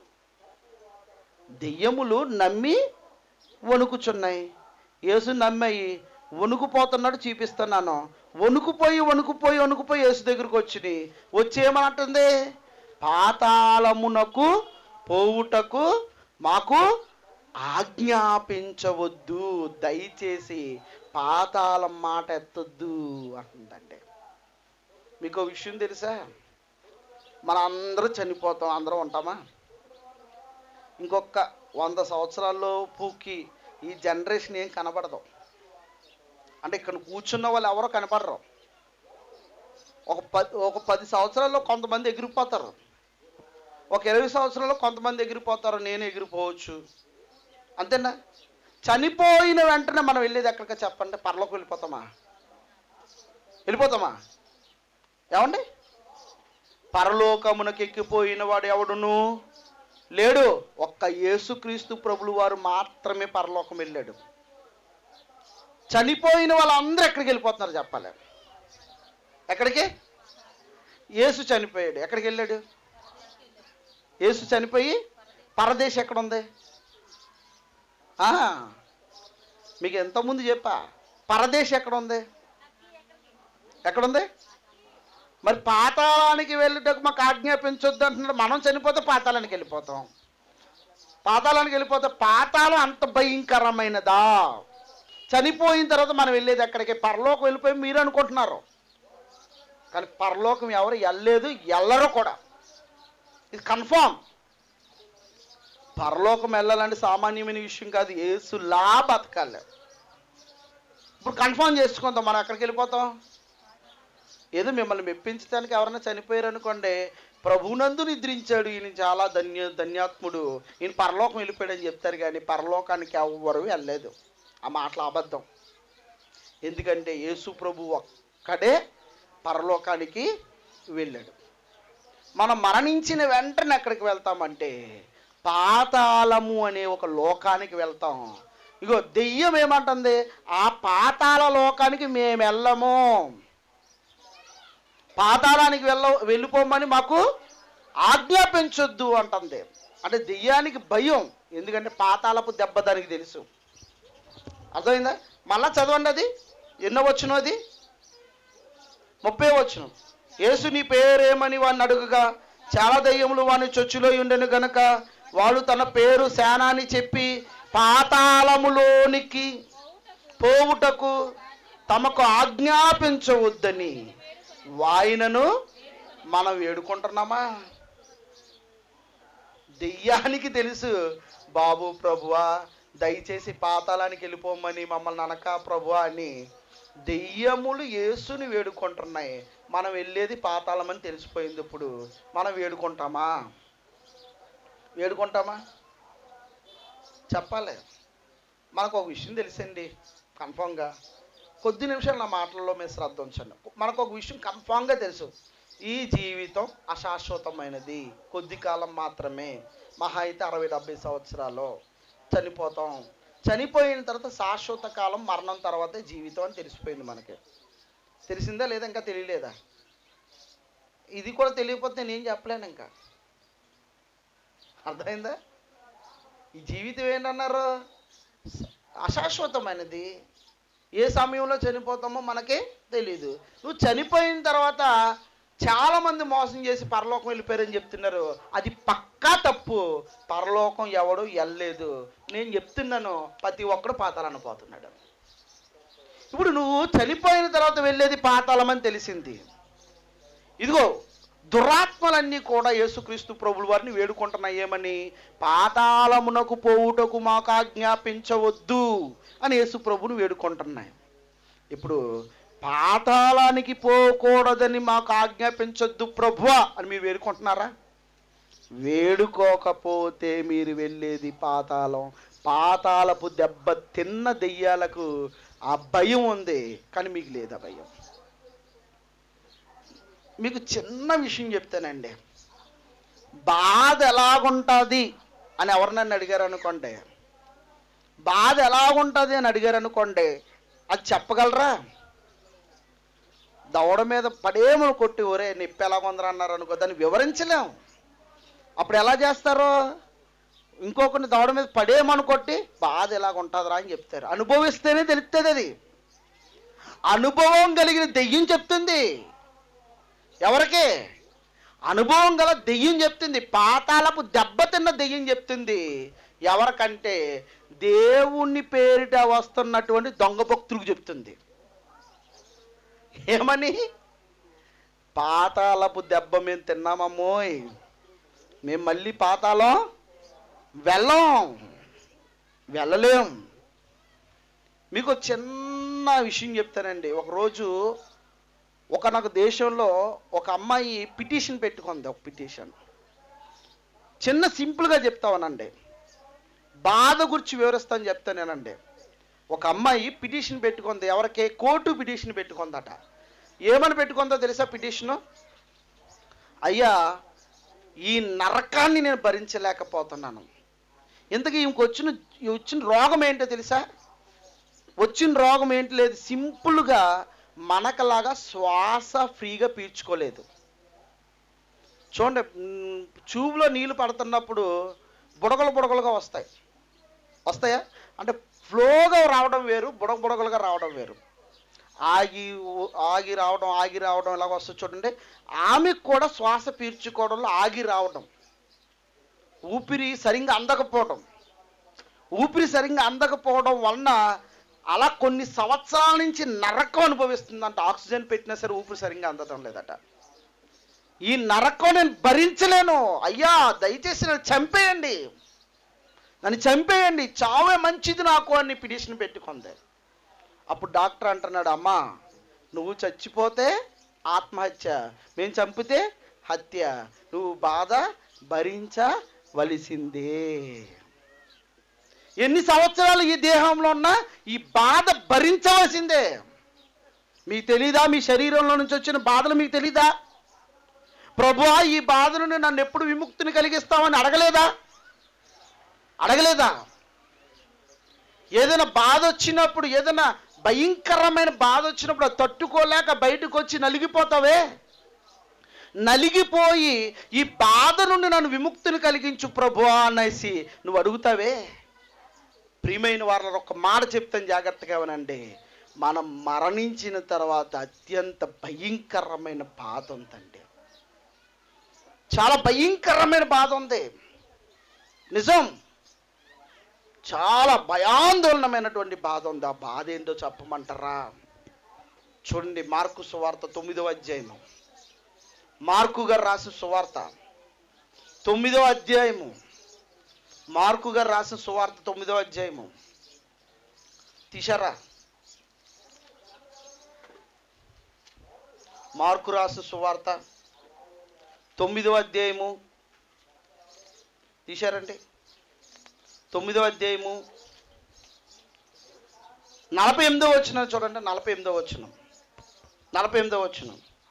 దెయ్యములు నమ్మి వణుకుచున్నాయి యేసు నమ్మాయి వణుకుపోతున్నాడు చూపిస్తున్నాను వణుకుపోయి వణుకుపోయి వణుకుపోయి యేసు దగ్గరికి వచ్చినాయి వచ్చి ఏమనంటుంది పాతాళమునకు పోవుటకు మాకు ఆజ్ఞాపించవద్దు దయచేసి పాతాళం మాట ఎత్తొద్దు అంటుందండి మీకు ఒక విషయం తెలుసా మన అందరూ చనిపోతాం అందరం ఉంటామా ఇంకొక వంద సంవత్సరాల్లో పూకి ఈ జనరేషన్ ఏం కనబడదు అంటే ఇక్కడ కూర్చున్న వాళ్ళు ఎవరో కనపడరు ఒక పది ఒక పది సంవత్సరాల్లో కొంతమంది ఎగిరిపోతారు ఒక ఇరవై సంవత్సరాల్లో కొంతమంది ఎగిరిపోతారు నేను ఎగిరిపోవచ్చు అంతేనా చనిపోయిన వెంటనే మనం వెళ్ళేది ఎక్కడికి చెప్పండి పరలోకి వెళ్ళిపోతామా వెళ్ళిపోతామా ఏమండి పరలోకమునకు ఎక్కిపోయిన వాడు ఎవడును లేడు ఒక్క యేసుక్రీస్తు ప్రభులు వారు మాత్రమే పరలోకం వెళ్ళాడు చనిపోయిన వాళ్ళందరూ ఎక్కడికి వెళ్ళిపోతున్నారు చెప్పాలి ఎక్కడికి యేసు చనిపోయాడు ఎక్కడికి వెళ్ళాడు యేసు చనిపోయి పరదేశం ఎక్కడ ఉంది ఆ, మీకు ఎంతమంది చెప్పా పరదేశం ఎక్కడ ఉంది ఎక్కడుంది మరి పాతాళానికి వెళ్ళుటకు మాకు ఆజ్ఞాపించొద్దు అంటున్నాడు మనం చనిపోతే పాతాళానికి వెళ్ళిపోతాం పాతాళానికి వెళ్ళిపోతే పాతాళం అంత భయంకరమైనదా చనిపోయిన తర్వాత మనం వెళ్ళేది ఎక్కడికి పరలోకం వెళ్ళిపోయి మీరు అనుకుంటున్నారు కానీ పరలోకం ఎవరు వెళ్ళలేదు వెళ్ళరు కూడా ఇది కన్ఫామ్ పరలోకం వెళ్ళాలంటే సామాన్యమైన విషయం కాదు ఏసులా బతకాలి ఇప్పుడు కన్ఫామ్ చేసుకుందాం మనం ఎక్కడికి వెళ్ళిపోతాం ఏదో మిమ్మల్ని మెప్పించడానికి ఎవరైనా చనిపోయారు అనుకోండి ప్రభునందు నిద్రించాడు ఈయన చాలా ధన్య ధన్యాత్ముడు ఈయన పరలోకం వెళ్ళిపోయాడని చెప్తారు కానీ పరలోకానికి ఎవరు వెళ్ళలేదు ఆ మాటలు అబద్ధం ఎందుకంటే యేసు ప్రభు ఒక్కడే పరలోకానికి వెళ్ళాడు మనం మరణించిన వెంటనే ఎక్కడికి వెళ్తామంటే పాతాళము అనే ఒక లోకానికి వెళ్తాం ఇగో దెయ్యం ఏమంటుంది ఆ పాతాళ లోకానికి మేము వెళ్ళము పాతాళానికి వెళ్ళ వెళ్ళిపోమని మాకు ఆజ్ఞాపించొద్దు అంటుంది అంటే దెయ్యానికి భయం ఎందుకంటే పాతాళపు దెబ్బ దానికి తెలుసు అర్థమైందా మళ్ళా చదవండి అది ఎన్నో వచ్చును అది ముప్పై వచ్చును యేసు నీ పేరేమని వాడిని అడుగుగా చాలా దయ్యములు వాని చొచ్చులో ఉండెను గనక వాడు తన పేరు శానాని చెప్పి పాతాళములోనికి పోవుటకు తమకు ఆజ్ఞాపించవద్దని వాయినను మనం వేడుకుంటున్నామా దెయ్యానికి తెలుసు బాబు ప్రభువా దయచేసి పాతాళానికి వెళ్ళిపోమని మమ్మల్ని అనక ప్రభువా అని దెయ్యములు యేసుని వేడుకుంటున్నాయి మనం వెళ్ళేది పాతాళమని తెలిసిపోయింది ఇప్పుడు మనం వేడుకుంటామా వేడుకుంటామా చెప్పాలి మనకు ఒక విషయం తెలుసండి కన్ఫామ్గా కొద్ది నిమిషాలు నా మాటల్లో మీరు శ్రద్ధ ఉంచండి మనకు ఒక విషయం కన్ఫామ్గా తెలుసు ఈ జీవితం అశాశ్వతమైనది కొద్ది కాలం మాత్రమే మహా అయితే అరవై డెబ్బై సంవత్సరాలు చనిపోతాం చనిపోయిన తర్వాత శాశ్వత కాలం మరణం తర్వాతే జీవితం అని తెలిసిపోయింది మనకి తెలిసిందా లేదా ఇంకా తెలియలేదా ఇది కూడా తెలియకపోతే నేనేం చెప్పలేను ఇంకా అర్థమైందా ఈ జీవితం ఏంటన్నారు అశాశ్వతమైనది ఏ సమయంలో చనిపోతామో మనకే తెలియదు నువ్వు చనిపోయిన తర్వాత చాలా మంది మోసం చేసి పరలోకం వెళ్ళిపోయారని చెప్తున్నారు అది పక్కా తప్పు పరలోకం ఎవడు వెళ్ళలేదు నేను చెప్తున్నాను ప్రతి ఒక్కడు పాతాలను పోతున్నాడు ఇప్పుడు నువ్వు చనిపోయిన తర్వాత వెళ్ళేది పాతాళమని తెలిసింది ఇదిగో దురాత్మలన్నీ కూడా యేసుక్రీస్తు ప్రభుల వారిని వేడుకుంటున్నాయి ఏమని పాతాళమునకు పోవుటకు మాకు ఆజ్ఞాపించవద్దు అని యేసు ప్రభుని వేడుకుంటున్నాయి ఇప్పుడు పాతాళానికి పోకూడదని మాకు ఆజ్ఞాపించొద్దు ప్రభువా అని మీరు వేడుకుంటున్నారా వేడుకోకపోతే మీరు వెళ్ళేది పాతాళం పాతాళపు దెబ్బ తిన్న దెయ్యాలకు ఆ భయం ఉంది కానీ మీకు లేదా భయం మీకు చిన్న విషయం చెప్తానండి బాధ ఎలాగుంటుంది అని ఎవరినన్ను అడిగారు అనుకోండి బాధ ఎలాగుంటుంది అని అడిగారు అనుకోండి అది చెప్పగలరా దవడ మీద పడేమని కొట్టి ఒరే నిప్పు ఎలా కొందరు అన్నారు అనుకో దాన్ని వివరించలేం అప్పుడు ఎలా చేస్తారు ఇంకొకరిని దవడ మీద పడేమని కొట్టి బాధ ఎలాగ ఉంటుందిరా అని చెప్తారు అనుభవిస్తేనే తెలుస్తుంది అది అనుభవం కలిగిన దెయ్యం చెప్తుంది ఎవరికి అనుభవం గల దెయ్యం చెప్తుంది పాతాళపు దెబ్బతిన్న దెయ్యం చెప్తుంది ఎవరికంటే దేవుని పేరిట వస్తున్నటువంటి దొంగ భక్తులకు చెప్తుంది ఏమని పాతాళపు దెబ్బ మేము తిన్నామమ్మోయ్ మేము మళ్ళీ పాతాళం వెళ్ళం వెళ్ళలేం మీకు ఒక చిన్న విషయం చెప్తానండి ఒకరోజు ఒక నాకు దేశంలో ఒక అమ్మాయి పిటిషన్ పెట్టుకుంది ఒక పిటిషన్ చిన్న సింపుల్గా చెప్తామనండి బాధ గురించి వివరిస్తాను చెప్తానేనండి ఒక అమ్మాయి పిటిషన్ పెట్టుకుంది ఎవరికి కోర్టు పిటిషన్ పెట్టుకుందట ఏమని పెట్టుకుందో తెలుసా పిటిషను అయ్యా ఈ నరకాన్ని నేను భరించలేకపోతున్నాను ఇంతకీ ఇంక వచ్చిన ఈ వచ్చిన రోగం ఏంటో తెలుసా వచ్చిన రోగం ఏంటి లేదు సింపుల్గా మనకలాగా శ్వాస ఫ్రీగా పీల్చుకోలేదు చూడండి మ్, ట్యూబ్లో నీళ్లు పడుతున్నప్పుడు బుడగలు బుడగలుగా వస్తాయి వస్తాయా అంటే ఫ్లోగా రావడం వేరు బుడగ బుడగలుగా రావడం వేరు ఆగి ఊ- ఆగి రావడం ఆగి రావడం ఇలాగ వస్తుంది చూడండి ఆమెకు కూడా శ్వాస పీల్చుకోవడంలో ఆగి రావడం ఊపిరి సరిగ్గా అందకపోవడం ఊపిరి సరిగ్గా అందకపోవడం వలన అలా కొన్ని సంవత్సరాల నుంచి నరకం అనుభవిస్తుందంట ఆక్సిజన్ పెట్టినా సరే ఊపిరి సరిగ్గా అందడం లేదట ఈ నరకం నేను భరించలేను అయ్యా దయచేసి నన్ను చంపేయండి నన్ను చంపేయండి చావే మంచిది నాకు అని పిటిషన్ పెట్టుకుంది అప్పుడు డాక్టర్ అంటున్నాడు అమ్మా నువ్వు చచ్చిపోతే ఆత్మహత్య మేము చంపితే హత్య నువ్వు బాధ భరించవలసిందే ఎన్ని సంవత్సరాలు ఈ దేహంలో ఉన్నా ఈ బాధ భరించవలసిందే మీకు తెలీదా మీ శరీరంలో నుంచి వచ్చిన బాధలు మీకు తెలీదా ప్రభువా ఈ బాధ నుండి నన్ను ఎప్పుడు విముక్తిని కలిగిస్తామని అడగలేదా అడగలేదా ఏదైనా బాధ వచ్చినప్పుడు ఏదైనా భయంకరమైన బాధ వచ్చినప్పుడు అది తట్టుకోలేక బయటకు వచ్చి నలిగిపోతావే నలిగిపోయి ఈ బాధ నుండి నన్ను విముక్తిని కలిగించు ప్రభువా అనేసి నువ్వు అడుగుతావే ప్రియమైన వారిలో ఒక మాట చెప్తాను జాగ్రత్తగా వినండి మనం మరణించిన తర్వాత అత్యంత భయంకరమైన బాధ ఉందండి చాలా భయంకరమైన బాధ ఉంది నిజం చాలా భయాందోళనమైనటువంటి బాధ ఉంది ఆ బాధ ఏంటో చెప్పమంటారా చూడండి మార్కు సువార్త తొమ్మిదవ అధ్యాయము మార్కు గారు రాసిన సువార్త తొమ్మిదవ అధ్యాయము మార్కు గారు రాసిన సువార్త తొమ్మిదవ అధ్యాయము తీశారా మార్కు రాసిన సువార్త తొమ్మిదవ అధ్యాయము తీశారండి తొమ్మిదవ అధ్యాయము నలభై ఎనిమిదో వచ్చిన చూడండి నలభై ఎనిమిదో వచ్చిన నలభై ఎనిమిదో వచ్చిన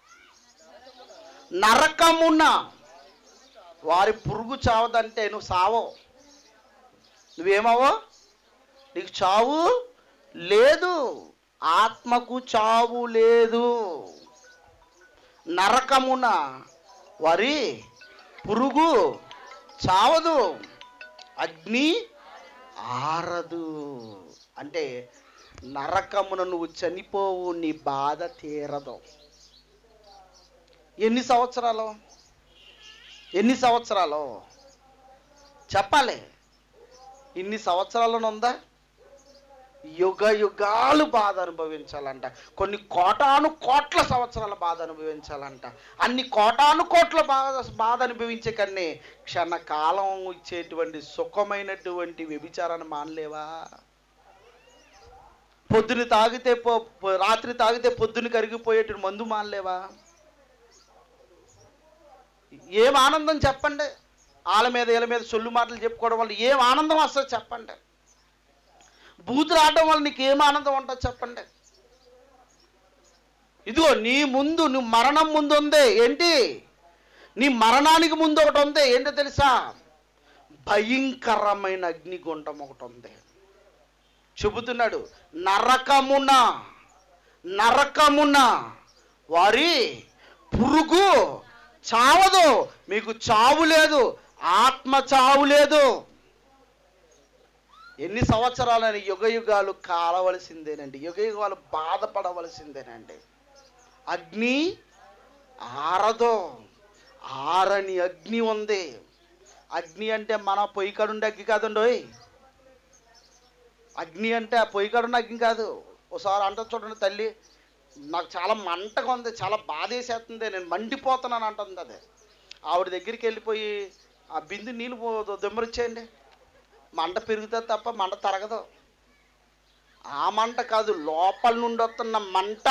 నరకమున వారి పురుగు చావదంటే నువ్వు సావో నువ్వేమవో నీకు చావు లేదు ఆత్మకు చావు లేదు నరకమున వారి పురుగు చావదు అగ్ని ఆరదు అంటే నరకమున నువ్వు చనిపోవు నీ బాధ తీరదు ఎన్ని సంవత్సరాలు ఎన్ని సంవత్సరాలు చెప్పాలి ఇన్ని సంవత్సరాలను ఉందా యుగ యుగాలు బాధ అనుభవించాలంట కొన్ని కోటాను కోట్ల సంవత్సరాల బాధ అనుభవించాలంట అన్ని కోటాను కోట్ల బాధ బాధ అనుభవించే కన్నీ క్షణకాలం ఇచ్చేటువంటి సుఖమైనటువంటి వ్యభిచారాన్ని మానలేవా పొద్దున తాగితే పో పో- రాత్రి తాగితే పొద్దున కరిగిపోయేటువంటి మందు మానలేవా ఏం ఆనందం చెప్పండి వాళ్ళ మీద వీళ్ళ మీద సొల్లు మాటలు చెప్పుకోవడం వల్ల ఏం ఆనందం వస్తుంది చెప్పండి బూతులు ఆడడం వల్ల నీకు ఏం ఆనందం ఉంటుంది చెప్పండి ఇదిగో నీ ముందు నువ్వు మరణం ముందు ఉంది ఏంటి నీ మరణానికి ముందు ఒకటి ఉంది ఏంటో తెలుసా భయంకరమైన అగ్నిగుండం ఒకటి ఉంది చెబుతున్నాడు నరకమున నరకమున వారి పురుగు చావదు మీకు చావు లేదు ఆత్మ చావు లేదు ఎన్ని సంవత్సరాలని యుగ యుగాలు కాలవలసిందేనండి యుగ యుగాలు బాధపడవలసిందేనండి అగ్ని ఆరదో ఆరని అగ్ని ఉంది అగ్ని అంటే మన పొయ్యి కాడుండే అగ్గి కాదండోయ్ అగ్ని అంటే ఆ పొయ్యి కాడున్న అగ్ని కాదు ఒకసారి అంట చూడండి తల్లి నాకు చాలా మంటగా ఉంది చాలా బాధ వేసేస్తుంది నేను మండిపోతున్నాను అంటుంది అది ఆవిడ దగ్గరికి వెళ్ళిపోయి ఆ బిందు నీళ్ళు పో- దిమ్మరిచ్చేయండి మంట పెరుగుతుంది తప్ప మంట తరగదు ఆ మంట కాదు లోపల నుండి వస్తున్న మంట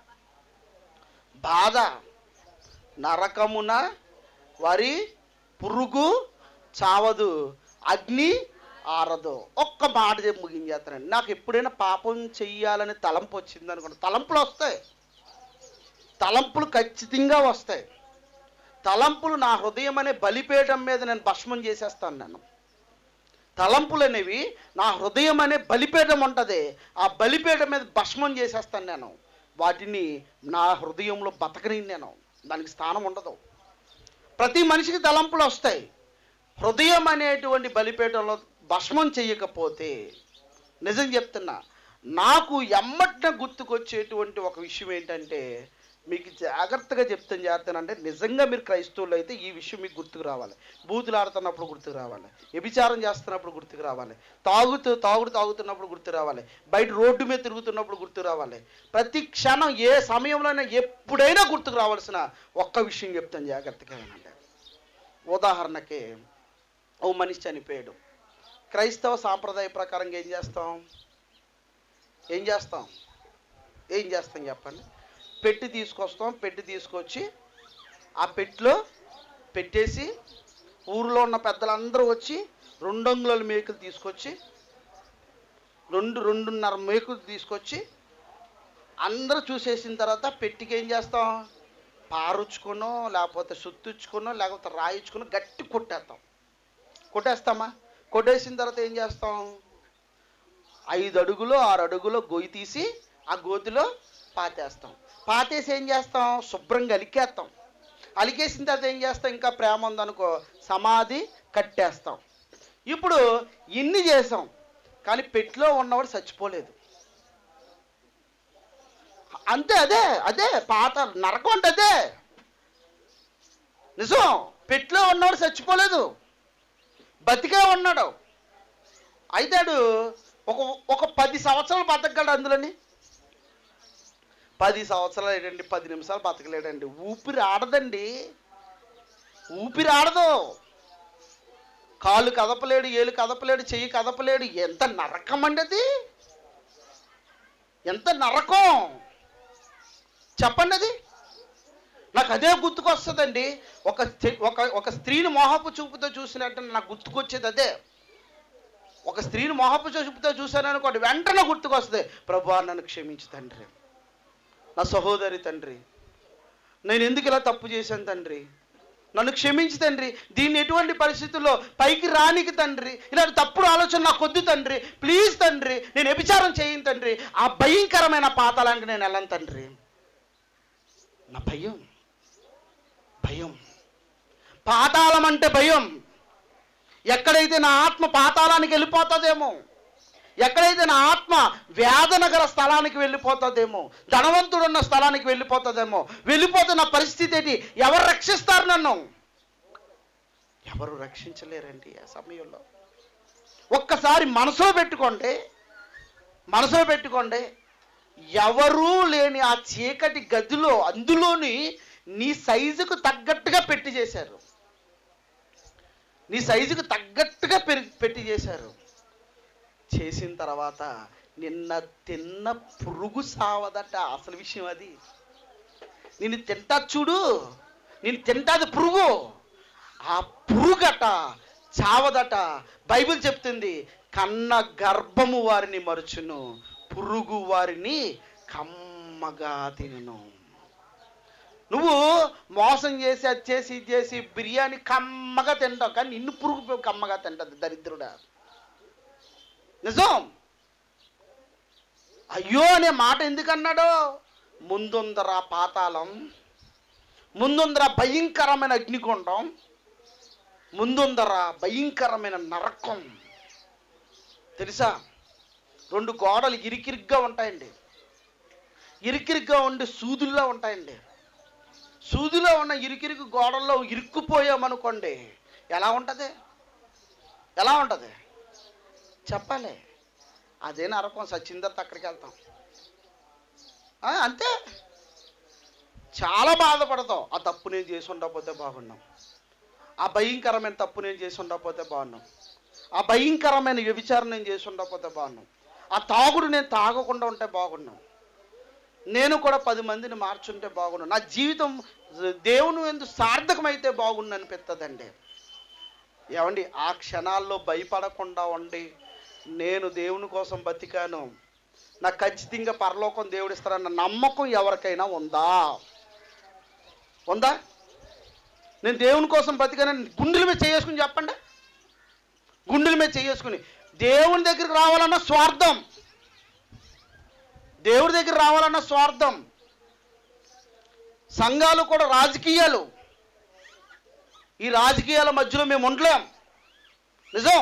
బాధ నరకమున వారి పురుగు చావదు అగ్ని ఆరదు ఒక్క మాట చెప్పి ముగించేస్తానండి నాకు ఎప్పుడైనా పాపం చెయ్యాలని తలంపు వచ్చింది అనుకోండి తలంపులు వస్తాయి తలంపులు ఖచ్చితంగా వస్తాయి తలంపులు నా హృదయం అనే బలిపీఠం మీద నేను భస్మం చేసేస్తాను నేను తలంపులు అనేవి నా హృదయం అనే బలిపీఠం ఉంటుంది ఆ బలిపీఠం మీద భస్మం చేసేస్తాను నేను వాటిని నా హృదయంలో బతకని నేను దానికి స్థానం ఉండదు ప్రతి మనిషికి తలంపులు వస్తాయి హృదయం అనేటువంటి బలిపీఠంలో భస్మం చెయ్యకపోతే నిజం చెప్తున్నా నాకు ఎమ్మటిన గుర్తుకొచ్చేటువంటి ఒక విషయం ఏంటంటే మీకు జాగ్రత్తగా చెప్తాను చేస్తానంటే నిజంగా మీరు క్రైస్తవులు అయితే ఈ విషయం మీకు గుర్తుకు రావాలి బూతులు ఆడుతున్నప్పుడు గుర్తుకు రావాలి వ్యభిచారం చేస్తున్నప్పుడు గుర్తుకు రావాలి తాగుతూ తాగుడు తాగుతున్నప్పుడు గుర్తు రావాలి బయట రోడ్డు మీద తిరుగుతున్నప్పుడు గుర్తుకు రావాలి ప్రతి క్షణం ఏ సమయంలోనైనా ఎప్పుడైనా గుర్తుకు రావాల్సిన ఒక్క విషయం చెప్తాను జాగ్రత్తగా వినండి ఉదాహరణకి ఓ మనిషి చనిపోయాడు క్రైస్తవ సాంప్రదాయ ప్రకారంగా ఏం చేస్తాం ఏం చేస్తాం ఏం చేస్తాం చెప్పండి పెట్టి తీసుకొస్తాం పెట్టి తీసుకొచ్చి ఆ పెట్టిలో పెట్టేసి ఊరిలో ఉన్న పెద్దలందరూ వచ్చి రెండు అంగుళాల మేకులు తీసుకొచ్చి రెండు రెండున్నర మేకులు తీసుకొచ్చి అందరూ చూసేసిన తర్వాత పెట్టికి ఏం చేస్తాం పారుచ్చుకునో లేకపోతే సుత్తుచ్చుకునో లేకపోతే రాయించుకునో గట్టి కొట్టేస్తాం కొట్టేస్తామా కొట్టేసిన తర్వాత ఏం చేస్తాం ఐదు అడుగులు ఆరు అడుగులు గొయ్యి తీసి ఆ గోతిలో పాతేస్తాం పాతేసి ఏం చేస్తాం శుభ్రంగా అలికేస్తాం అలికేసిన తర్వాత ఏం చేస్తాం ఇంకా ప్రేమ ఉందనుకో సమాధి కట్టేస్తాం ఇప్పుడు ఇన్ని చేసాం కానీ పెట్టులో ఉన్నవాడు చచ్చిపోలేదు అంతే అదే అదే పాత నరకం అంటే అదే నిజం పెట్టులో ఉన్నవాడు చచ్చిపోలేదు బతికే ఉన్నాడు అయితాడు ఒక ఒక పది సంవత్సరాలు బతకగలడు అందులోని పది సంవత్సరాలు ఏంటండి పది నిమిషాలు బతకలేడండి ఊపిరి ఆడదండి ఊపిరి ఆడదు కాలు కదపలేడు ఏలు కదపలేడు చెయ్యి కదపలేడు ఎంత నరకం అండి అది ఎంత నరకం చెప్పండి అది నాకు అదే గుర్తుకొస్తుందండి ఒక స్త్రీ- ఒక ఒక స్త్రీని మోహపు చూపుతో చూసినట్టు నాకు గుర్తుకొచ్చేది అదే ఒక స్త్రీని మోహపు చూపుతో చూశాను అనుకోండి వెంటనే గుర్తుకొస్తుంది ప్రభు నన్ను క్షమించు తండ్రి నా సహోదరి తండ్రి నేను ఎందుకు ఇలా తప్పు చేశాను తండ్రి నన్ను క్షమించి తండ్రి దీన్ని ఎటువంటి పరిస్థితుల్లో పైకి రానికి తండ్రి ఇలాంటి తప్పుడు ఆలోచన నాకు వద్దు తండ్రి ప్లీజ్ తండ్రి నేను వ్యభిచారం చేయను తండ్రి ఆ భయంకరమైన పాతాలానికి నేను వెళ్ళను తండ్రి నా భయం భయం పాతాళం అంటే భయం ఎక్కడైతే నా ఆత్మ పాతాళానికి వెళ్ళిపోతుందేమో ఎక్కడైతే నా ఆత్మ వేదన గల స్థలానికి వెళ్ళిపోతుందేమో ధనవంతుడు ఉన్న స్థలానికి వెళ్ళిపోతుందేమో వెళ్ళిపోతే నా పరిస్థితి ఏంటి ఎవరు రక్షిస్తారు నన్ను ఎవరు రక్షించలేరండి ఆ సమయంలో ఒక్కసారి మనసులో పెట్టుకోండి మనసులో పెట్టుకోండి ఎవరూ లేని ఆ చీకటి గదిలో అందులోని నీ సైజుకు తగ్గట్టుగా పెట్టి చేశారు నీ సైజుకు తగ్గట్టుగా పెరి పెట్టి చేశారు చేసిన తర్వాత నిన్న తిన్న పురుగు సావదట అసలు విషయం అది నిన్ను తింటా చూడు నేను తింటాది పురుగు ఆ పురుగట చావదట బైబిల్ చెప్తుంది కన్న గర్భము వారిని మరుచును పురుగు వారిని కమ్మగా తిను నువ్వు మోసం చేసి అది చేసి ఇది చేసి బిర్యానీ కమ్మగా తింటావు కానీ నిన్ను పురుగు కమ్మగా తింటది దరిద్రుడా నిజం అయ్యో అనే మాట ఎందుకు అన్నాడో ముందుందర పాతాళం ముందుందర భయంకరమైన అగ్నిగుండం ముందుందర భయంకరమైన నరకం తెలుసా రెండు గోడలు ఇరికిరిగ్గా ఉంటాయండి ఇరికిరిగ్గా ఉండి సూదుల్లో ఉంటాయండి సూదిలో ఉన్న ఇరికిరికి గోడల్లో ఇరుక్కుపోయామనుకోండి ఎలా ఉంటుంది ఎలా ఉంటుంది చెప్పాలి అదే నరకం సచిన్ తర్వాత అక్కడికి వెళ్తాం ఆ, అంతే చాలా బాధపడతాం ఆ తప్పు నేను చేసి ఉండకపోతే బాగున్నాం ఆ భయంకరమైన తప్పు నేను చేసి ఉండకపోతే బాగున్నాం ఆ భయంకరమైన వ్యభిచారం నేను చేసి ఉండకపోతే బాగున్నాం ఆ తాగుడు నేను తాగకుండా ఉంటే బాగున్నాం నేను కూడా పది మందిని మార్చుంటే బాగున్నాను నా జీవితం దేవుని ఎందు సార్థకమైతే బాగుండు అనిపిస్తుందండి ఏమండి ఆ క్షణాల్లో భయపడకుండా ఉండి నేను దేవుని కోసం బతికాను నాకు ఖచ్చితంగా పరలోకం దేవుడు ఇస్తారన్న నమ్మకం ఎవరికైనా ఉందా ఉందా నేను దేవుని కోసం బతికానని గుండెల మీద చేసుకుని చెప్పండి గుండెల మీద చేసుకుని దేవుని దగ్గరికి రావాలన్న స్వార్థం దేవుడి దగ్గర రావాలన్న స్వార్థం సంఘాలు కూడా రాజకీయాలు ఈ రాజకీయాల మధ్యలో మేము ఉండలేం నిజం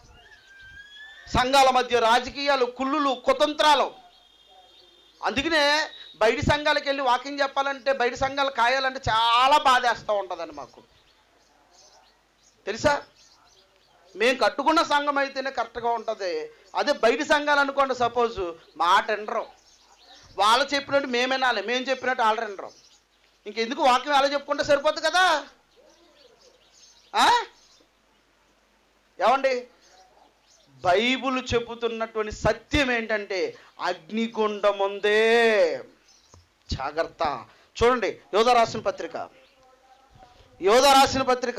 సంఘాల మధ్య రాజకీయాలు కుళ్ళులు కుతంత్రాలు అందుకనే బయట సంఘాలకు వెళ్ళి వాకింగ్ చెప్పాలంటే బయట సంఘాలు కాయాలంటే చాలా బాధేస్తూ ఉంటుందండి మాకు తెలుసా మేము కట్టుకున్న సంఘం అయితేనే కరెక్ట్గా ఉంటుంది అదే బయట సంఘాలు అనుకోండి సపోజ్ మాట వినరు వాళ్ళు చెప్పినట్టు మేము వినాలి మేము చెప్పినట్టు వాళ్ళు వినరు ఇంకెందుకు వాక్యం అలా చెప్పుకుంటే సరిపోద్ది కదా ఆ? ఏమండి బైబుల్ చెబుతున్నటువంటి సత్యం ఏంటంటే అగ్నిగుండం ఉందే జాగ్రత్త చూడండి యోధ రాసిన పత్రిక యోధ రాసిన పత్రిక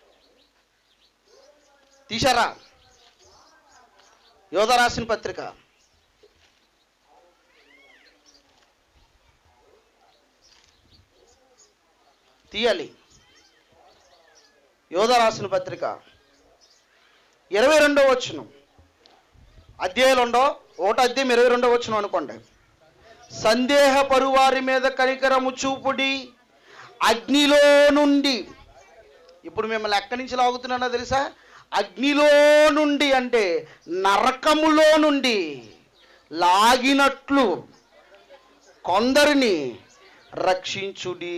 తీశారా యోధ రాసిన పత్రిక తీయాలి యోధ రాసిన పత్రిక ఇరవై రెండో వచ్చును అధ్యాయులు ఉండో ఒకటో అధ్యాయం ఇరవై రెండో వచ్చును అనుకోండి సందేహపరు వారి మీద కనికరము చూపుడి అగ్నిలో నుండి ఇప్పుడు మిమ్మల్ని ఎక్కడి నుంచి లాగుతున్నానో తెలుసా అగ్నిలో నుండి అంటే నరకములో నుండి లాగినట్లు కొందరిని రక్షించుడి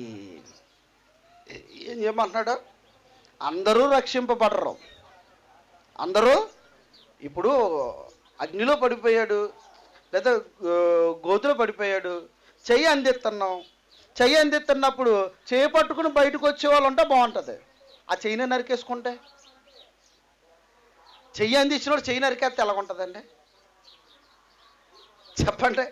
ఏం చేయమంటున్నాడు అందరూ రక్షింపబడరు అందరూ ఇప్పుడు అగ్నిలో పడిపోయాడు లేదా ఆ, గోతులో పడిపోయాడు చెయ్యి అందిస్తున్నాం చెయ్యి అందిస్తున్నప్పుడు చేయి పట్టుకుని బయటకు వచ్చే వాళ్ళు ఉంటే బాగుంటుంది ఆ చెయ్యిని నరికేసుకుంటే చెయ్యి అందించినోడు చెయ్యి నరికేస్తే ఎలాగుంటుందండి చెప్పండి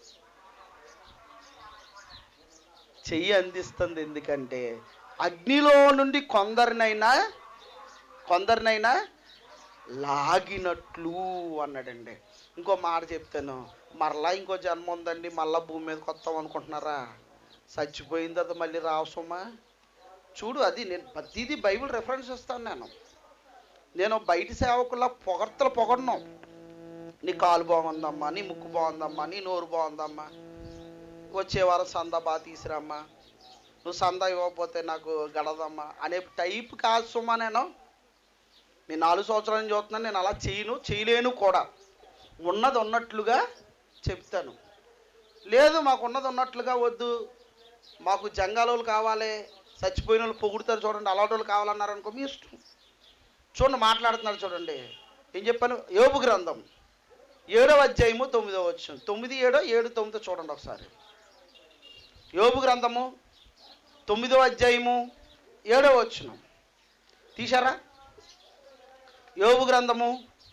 చెయ్యి అందిస్తుంది ఎందుకంటే అగ్నిలో నుండి కొందరినైనా కొందరినైనా లాగినట్లు అన్నాడండి ఇంకో మాట చెప్తాను మరలా ఇంకో జన్మ ఉందండి మళ్ళా భూమి మీదకి వస్తాం అనుకుంటున్నారా చచ్చిపోయిన తర్వాత మళ్ళీ రావసమ్మా చూడు అది నేను ప్రతిదీ బైబిల్ రెఫరెన్స్ ఇస్తాను నేను నేను బయట సేవకుల్లా పొగడ్తలు పొగడను నీ కాలు బాగుందమ్మా నీ ముక్కు బాగుందమ్మా నీ నోరు బాగుందమ్మా వచ్చే వారం సందా బాగా తీసురమ్మా నువ్వు సందా ఇవ్వకపోతే నాకు గడదమ్మా అనే టైప్ కాదు సుమా నేను నేను నాలుగు సంవత్సరాల నుంచి చూస్తున్నాను నేను అలా చేయను చేయలేను కూడా ఉన్నది ఉన్నట్లుగా చెప్తాను లేదు మాకు ఉన్నది ఉన్నట్లుగా వద్దు మాకు జంగాలోళ్ళు కావాలి చచ్చిపోయిన వాళ్ళు పొగుడుతారు చూడండి అలాంటి వాళ్ళు కావాలన్నారు అనుకో మీ ఇష్టం చూడండి మాట్లాడుతున్నారు చూడండి ఏం చెప్పాను యోబు గ్రంథం ఏడవ అధ్యాయము తొమ్మిదో వచ్చు తొమ్మిది ఏడో ఏడు తొమ్మిదో చూడండి ఒకసారి యోబు గ్రంథము తొమ్మిదో అధ్యాయము ఏడవ వచ్చును తీశారా యోబు గ్రంథము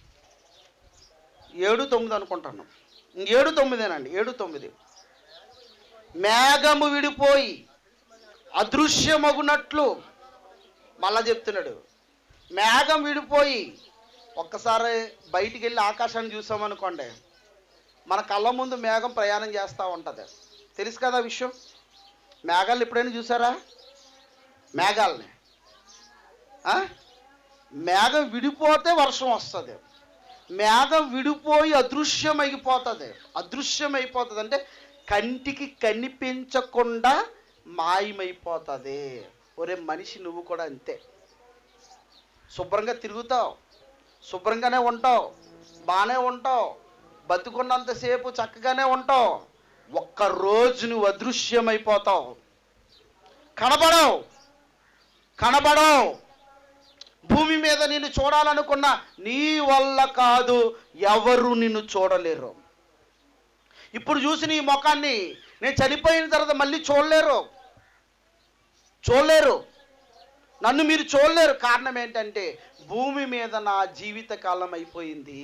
ఏడు తొమ్మిది అనుకుంటాను ఏడు తొమ్మిదేనండి ఏడు తొమ్మిది మేఘము విడిపోయి అదృశ్యమగునట్లు మళ్ళా చెప్తున్నాడు మేఘం విడిపోయి ఒక్కసారి బయటికి వెళ్ళి ఆకాశాన్ని చూసామనుకోండి మన కళ్ళ ముందు మేఘం ప్రయాణం చేస్తూ ఉంటుంది తెలుసు కదా ఆ విషయం మేఘాలు ఎప్పుడైనా చూసారా మేఘాలని ఆ? మేఘం విడిపోతే వర్షం వస్తుంది మేఘం విడిపోయి అదృశ్యమైపోతుంది అదృశ్యమైపోతుంది అంటే కంటికి కనిపించకుండా మాయమైపోతుంది ఒరే మనిషి నువ్వు కూడా అంతే శుభ్రంగా తిరుగుతావు శుభ్రంగానే ఉంటావు బాగానే ఉంటావు బతుకున్నంతసేపు చక్కగానే ఉంటావు ఒక్క రోజు నువ్వు అదృశ్యమైపోతావు కనబడవు కనబడవు భూమి మీద నిన్ను చూడాలనుకున్నా నీ వల్ల కాదు ఎవరు నిన్ను చూడలేరు ఇప్పుడు చూసి నీ ముఖాన్ని నేను చనిపోయిన తర్వాత మళ్ళీ చూడలేరు చూడలేరు నన్ను మీరు చూడలేరు కారణం ఏంటంటే భూమి మీద నా జీవిత కాలం అయిపోయింది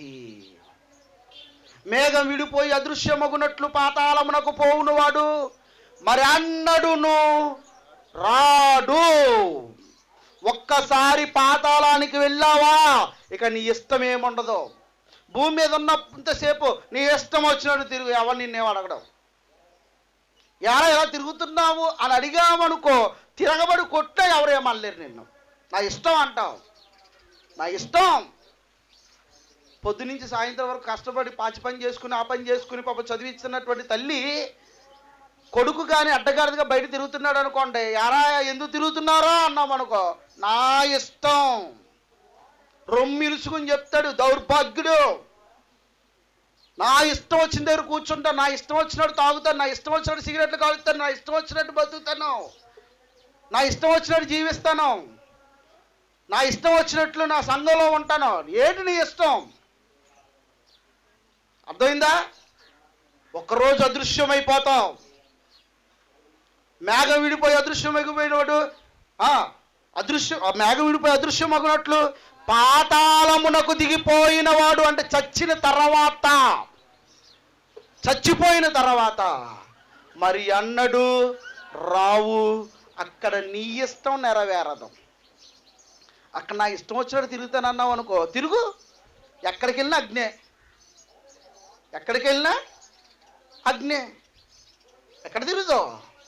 మేఘం విడిపోయి అదృశ్యమగునట్లు పాతాళమునకు పోవును వాడు మరి అన్నడును రాడు ఒక్కసారి పాతాళానికి వెళ్ళావా ఇక నీ ఇష్టం ఏముండదు భూమి మీద ఉన్నంతసేపు నీ ఇష్టం వచ్చినట్టు తిరుగు ఎవరు నిన్నేం అడగడం ఎలా ఎలా తిరుగుతున్నావు అని అడిగామనుకో తిరగబడి కొట్టే ఎవరు ఏమనలేరు నిన్ను నా ఇష్టం అంటావు నా ఇష్టం పొద్దునుంచి సాయంత్రం వరకు కష్టపడి పాచి పని చేసుకుని ఆ పని చేసుకుని పాప చదివిస్తున్నటువంటి తల్లి కొడుకు కానీ అడ్డగాడిగా బయట తిరుగుతున్నాడు అనుకోండి యారా ఎందుకు తిరుగుతున్నారో అన్నాం అనుకో నా ఇష్టం రొమ్మిలుసుకుని చెప్తాడు దౌర్భాగ్యుడు నా ఇష్టం వచ్చిన దగ్గర కూర్చుంటాను నా ఇష్టం వచ్చినట్టు తాగుతాను నా ఇష్టం వచ్చినట్టు సిగరెట్లు కాలుతాను నా ఇష్టం వచ్చినట్టు బతుకుతాను నా ఇష్టం వచ్చినట్టు జీవిస్తాను నా ఇష్టం వచ్చినట్లు నా సంఘంలో ఉంటాను ఏంటి నీ ఇష్టం అర్థమైందా ఒక్కరోజు అదృశ్యమైపోతావు మేఘం విడిపోయి అదృశ్యమైపోయినవాడు ఆ, అదృశ్యం ఆ మేఘం విడిపోయి అదృశ్యమగినట్లు పాతాళమునకు దిగిపోయిన వాడు అంటే చచ్చిన తర్వాత చచ్చిపోయిన తర్వాత మరి అన్నడు రావు అక్కడ నీ ఇష్టం నెరవేరదు అక్కడ నా ఇష్టం వచ్చినట్టు తిరుగుతానన్నావు అనుకో తిరుగు ఎక్కడికి వెళ్ళినా అగ్నే ఎక్కడికి వెళ్ళినా అగ్నే ఎక్కడ తిరుగుతావు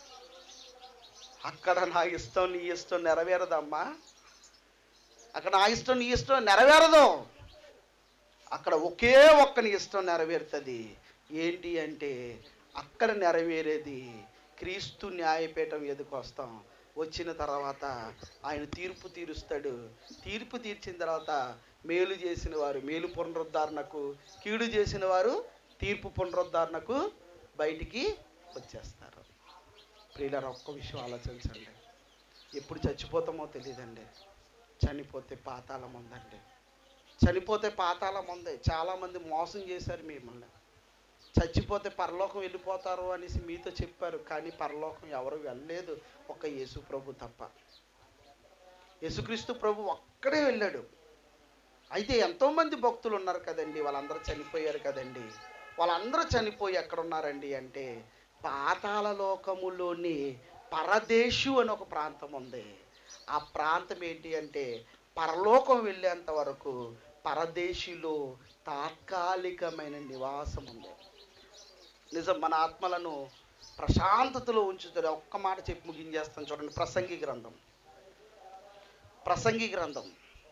అక్కడ నా ఇష్టం నీ ఇష్టం నెరవేరదమ్మా అక్కడ నా ఇష్టం నీ ఇష్టం నెరవేరదు అక్కడ ఒకే ఒక్క నీ ఇష్టం నెరవేరుతుంది ఏంటి అంటే అక్కడ నెరవేరేది క్రీస్తు న్యాయపీఠం ఎదుకు వస్తాం వచ్చిన తర్వాత ఆయన తీర్పు తీరుస్తాడు తీర్పు తీర్చిన తర్వాత మేలు చేసిన వారు మేలు పునరుద్ధరణకు కీడు చేసిన వారు తీర్పు పునరుద్ధరణకు బయటికి వచ్చేస్తారు ప్రియులారా ఒక్క విషయం ఆలోచించండి ఎప్పుడు చచ్చిపోతామో తెలియదండి చనిపోతే పాతాళం ఉందండి చనిపోతే పాతాళం ఉంది చాలామంది మోసం చేశారు మిమ్మల్ని చచ్చిపోతే పరలోకం వెళ్ళిపోతారు అనేసి మీతో చెప్పారు కానీ పరలోకం ఎవరు వెళ్ళలేదు ఒక యేసు ప్రభు తప్ప యేసుక్రీస్తు ప్రభు ఒక్కడే వెళ్ళాడు అయితే ఎంతోమంది భక్తులు ఉన్నారు కదండి వాళ్ళందరూ చనిపోయారు కదండి వాళ్ళందరూ చనిపోయి ఎక్కడ ఉన్నారండి అంటే పాతాళ లోకములోని పరదేశు అని ఒక ప్రాంతం ఉంది ఆ ప్రాంతం ఏంటి అంటే పరలోకం వెళ్ళేంత వరకు పరదేశిలో తాత్కాలికమైన నివాసం ఉంది నిజం మన ఆత్మలను ప్రశాంతతలో ఉంచుతుంది ఒక్క మాట చెప్పి ముగించేస్తాను చూడండి ప్రసంగి గ్రంథం ప్రసంగి గ్రంథం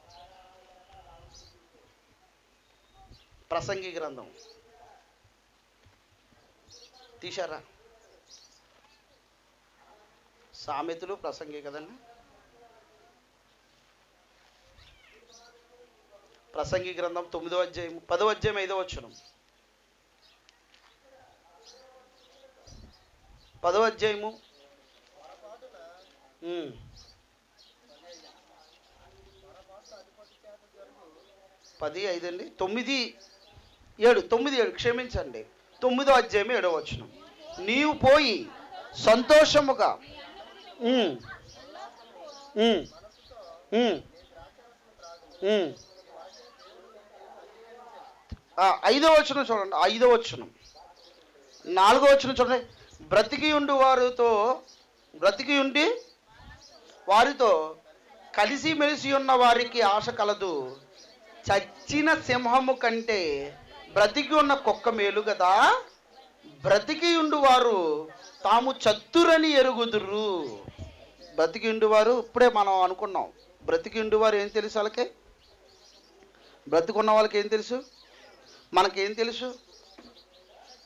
ప్రసంగి గ్రంథం తీశారా సామెతలు ప్రసంగి కదండి ప్రసంగి గ్రంథం తొమ్మిదో అధ్యాయం పదో అధ్యాయం ఐదో వచ్చును పదో అధ్యాయము ఉమ్. పది ఐదు అండి తొమ్మిది ఏడు తొమ్మిది ఏడు క్షమించండి తొమ్మిదో అధ్యాయం ఏడో వచ్చును నీవు పోయి సంతోషముగా ఉమ్, ఉమ్, ఉమ్, ఉమ్. ఆ, ఐదో వచనం చూడండి ఐదో వచనం నాలుగో వచనం చూడండి బ్రతికి ఉండి వారితో బ్రతికి ఉండి వారితో కలిసి మెలిసి ఉన్న వారికి ఆశ కలదు చచ్చిన సింహము కంటే బ్రతికి ఉన్న కుక్క మేలు కదా బ్రతికి ఉండు వారు తాము చత్తురని ఎరుగుదురు బ్రతికి ఉండు వారు ఇప్పుడే మనం అనుకున్నాం బ్రతికి ఉండు వారు ఏం తెలుసు వాళ్ళకి బ్రతికున్న వాళ్ళకి ఏం తెలుసు మనకేం తెలుసు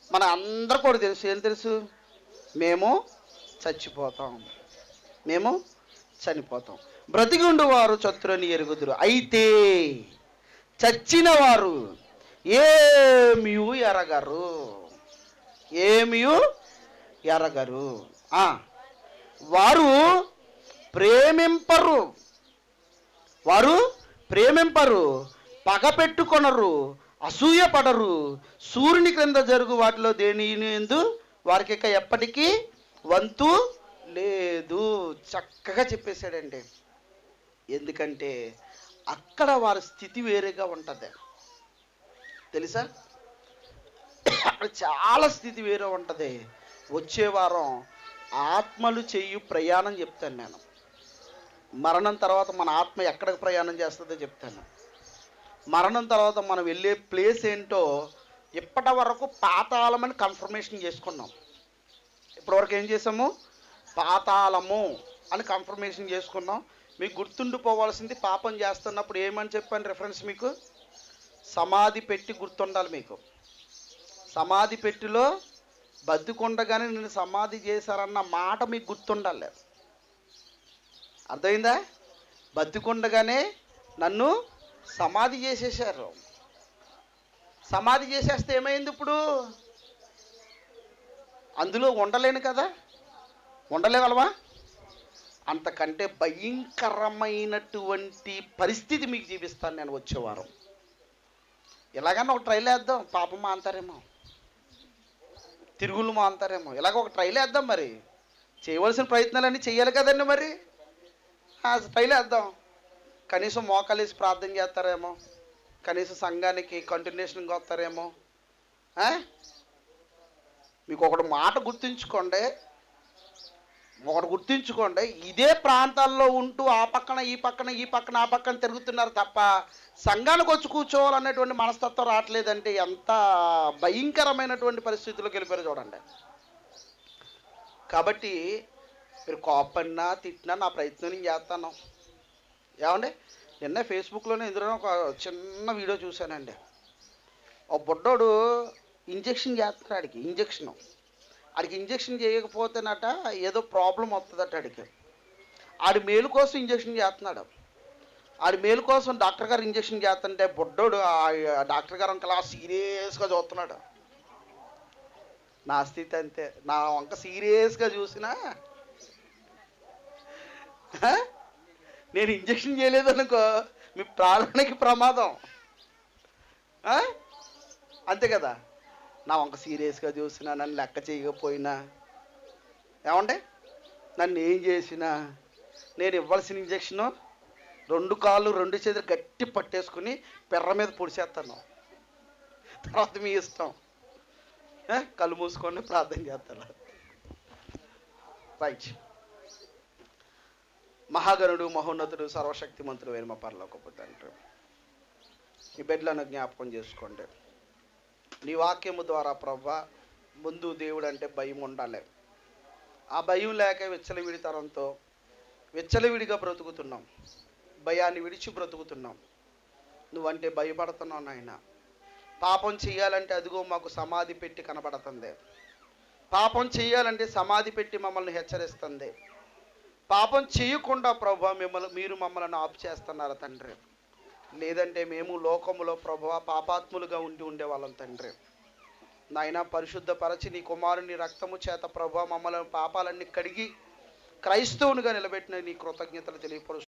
మన అందరు కూడా తెలుసు ఏం తెలుసు మేము చచ్చిపోతాం మేము చనిపోతాం బ్రతికి ఉండేవారు చతురని ఎరుగుదురు అయితే చచ్చిన వారు ఏమియు ఎరగరు ఏమియు ఎరగరు ఆ, వారు ప్రేమింపరు వారు ప్రేమింపరు పగ పెట్టుకొనరు అసూయ పడరు సూర్యుని క్రింద జరుగు వాటిలో దేని ఎందు వారికి ఇక ఎప్పటికీ వంతు లేదు చక్కగా చెప్పేశాడండి ఎందుకంటే అక్కడ వారి స్థితి వేరేగా ఉంటుంది తెలుసా అక్కడ చాలా స్థితి వేరే ఉంటుంది వచ్చే వారం ఆత్మలు చెయ్యు ప్రయాణం చెప్తాను నేను మరణం తర్వాత మన ఆత్మ ఎక్కడికి ప్రయాణం చేస్తుందో చెప్తాను మరణం తర్వాత మనం వెళ్ళే ప్లేస్ ఏంటో ఇప్పటి వరకు పాతాళమని కన్ఫర్మేషన్ చేసుకున్నాం ఇప్పటివరకు ఏం చేసాము పాతాళము అని కన్ఫర్మేషన్ చేసుకున్నాం మీకు గుర్తుండిపోవాల్సింది పాపం చేస్తున్నప్పుడు ఏమని చెప్పాను రిఫరెన్స్ మీకు సమాధి పెట్టి గుర్తుండాలి మీకు సమాధి పెట్టిలో బతుకుండగానే నేను సమాధి చేశారన్న మాట మీకు గుర్తుండాలి అర్థమైందా బతుకుండగానే నన్ను సమాధి చేసేసారు సమాధి చేసేస్తే ఏమైంది ఇప్పుడు అందులో ఉండలేను కదా ఉండలేగలవా అంతకంటే భయంకరమైనటువంటి పరిస్థితి మీకు చూపిస్తాను నేను వచ్చే వారం ఇలాగన్నా ఒక ట్రైల్ వేద్దాం పాపం మాంతారేమో తిరుగులు మాంతారేమో ఇలాగ ఒక ట్రైల్ వేద్దాం మరి చేయవలసిన ప్రయత్నాలన్నీ చేయాలి కదండి మరి ఆ ట్రైల్ వేద్దాం కనీసం మోకాలేసి ప్రార్థన చేస్తారేమో కనీసం సంఘానికి కంటిన్యూషన్గా వస్తారేమో ఆ? మీకు ఒకటి మాట గుర్తుంచుకోండి ఒకటి గుర్తుంచుకోండి ఇదే ప్రాంతాల్లో ఉంటూ ఆ పక్కన ఈ పక్కన ఈ పక్కన ఆ పక్కన తిరుగుతున్నారు తప్ప సంఘానికి వచ్చి కూర్చోవాలనేటువంటి మనస్తత్వం రావట్లేదంటే ఎంత భయంకరమైనటువంటి పరిస్థితుల్లోకి వెళ్ళిపోయారు చూడండి కాబట్టి మీరు కోపన్నా తిట్టినా నా ప్రయత్నం నేను చేస్తాను ఏమండి నిన్న ఫేస్బుక్లోనే ఎదురైన ఒక చిన్న వీడియో చూశానండి ఒక బుడ్డోడు ఇంజెక్షన్ చేస్తున్నాడు ఆడికి ఇంజెక్షన్ ఆడికి ఇంజెక్షన్ చేయకపోతేనట ఏదో ప్రాబ్లం వస్తుందట ఆడికి ఆడి మేలు కోసం ఇంజెక్షన్ చేస్తున్నాడు ఆడి మేలు కోసం డాక్టర్ గారు ఇంజెక్షన్ చేస్తుంటే బుడ్డోడు ఆ డాక్టర్ గారు అంకలా సీరియస్గా చూస్తున్నాడు నా స్థితి అంతే నా వంక సీరియస్గా చూసినా ఆ? నేను ఇంజెక్షన్ చేయలేదనుకో మీ ప్రాణానికి ప్రమాదం ఆ? అంతే కదా నా వంక సీరియస్గా చూసినా నన్ను లెక్క చేయకపోయినా ఏమంటే నన్ను ఏం చేసినా నేను ఇవ్వాల్సిన ఇంజెక్షను రెండు కాళ్ళు రెండు చేతులు గట్టి పట్టేసుకుని పెర్ర మీద పొడిచేస్తాను తర్వాత మీ ఇష్టం ఆ? కళ్ళు మూసుకొని ప్రార్థన చేస్తాను రైట్ మహాగణుడు మహోన్నతుడు సర్వశక్తిమంతుడు వేరు మా పరలోకపు తండ్రి ఈ బిడ్డలను జ్ఞాపకం చేసుకోండి నీ వాక్యము ద్వారా ప్రవ్వ ముందు దేవుడు అంటే భయం ఉండాలి ఆ భయం లేక విచ్చలవిడితనంతో విచ్చలవిడిగా బ్రతుకుతున్నాం భయాన్ని విడిచి బ్రతుకుతున్నాం నువ్వంటే భయపడుతున్నావు నాయన పాపం చేయాలంటే అదిగో మాకు సమాధి పెట్టి కనబడుతుంది పాపం చేయాలంటే సమాధి పెట్టి మమ్మల్ని హెచ్చరిస్తుంది పాపం చేయకుండా ప్రభు మిమ్మల్ని మీరు మమ్మల్ని ఆపు చేస్తున్నారు తండ్రి లేదంటే మేము లోకములో ప్రభు పాపాత్ములుగా ఉండి ఉండేవాళ్ళం తండ్రి నాయన పరిశుద్ధపరచి నీ కుమారుని రక్తము చేత ప్రభు మమ్మల్ని పాపాలన్నీ కడిగి క్రైస్తవునిగా నిలబెట్టిన నీ కృతజ్ఞతలు తెలియపరుస్తూ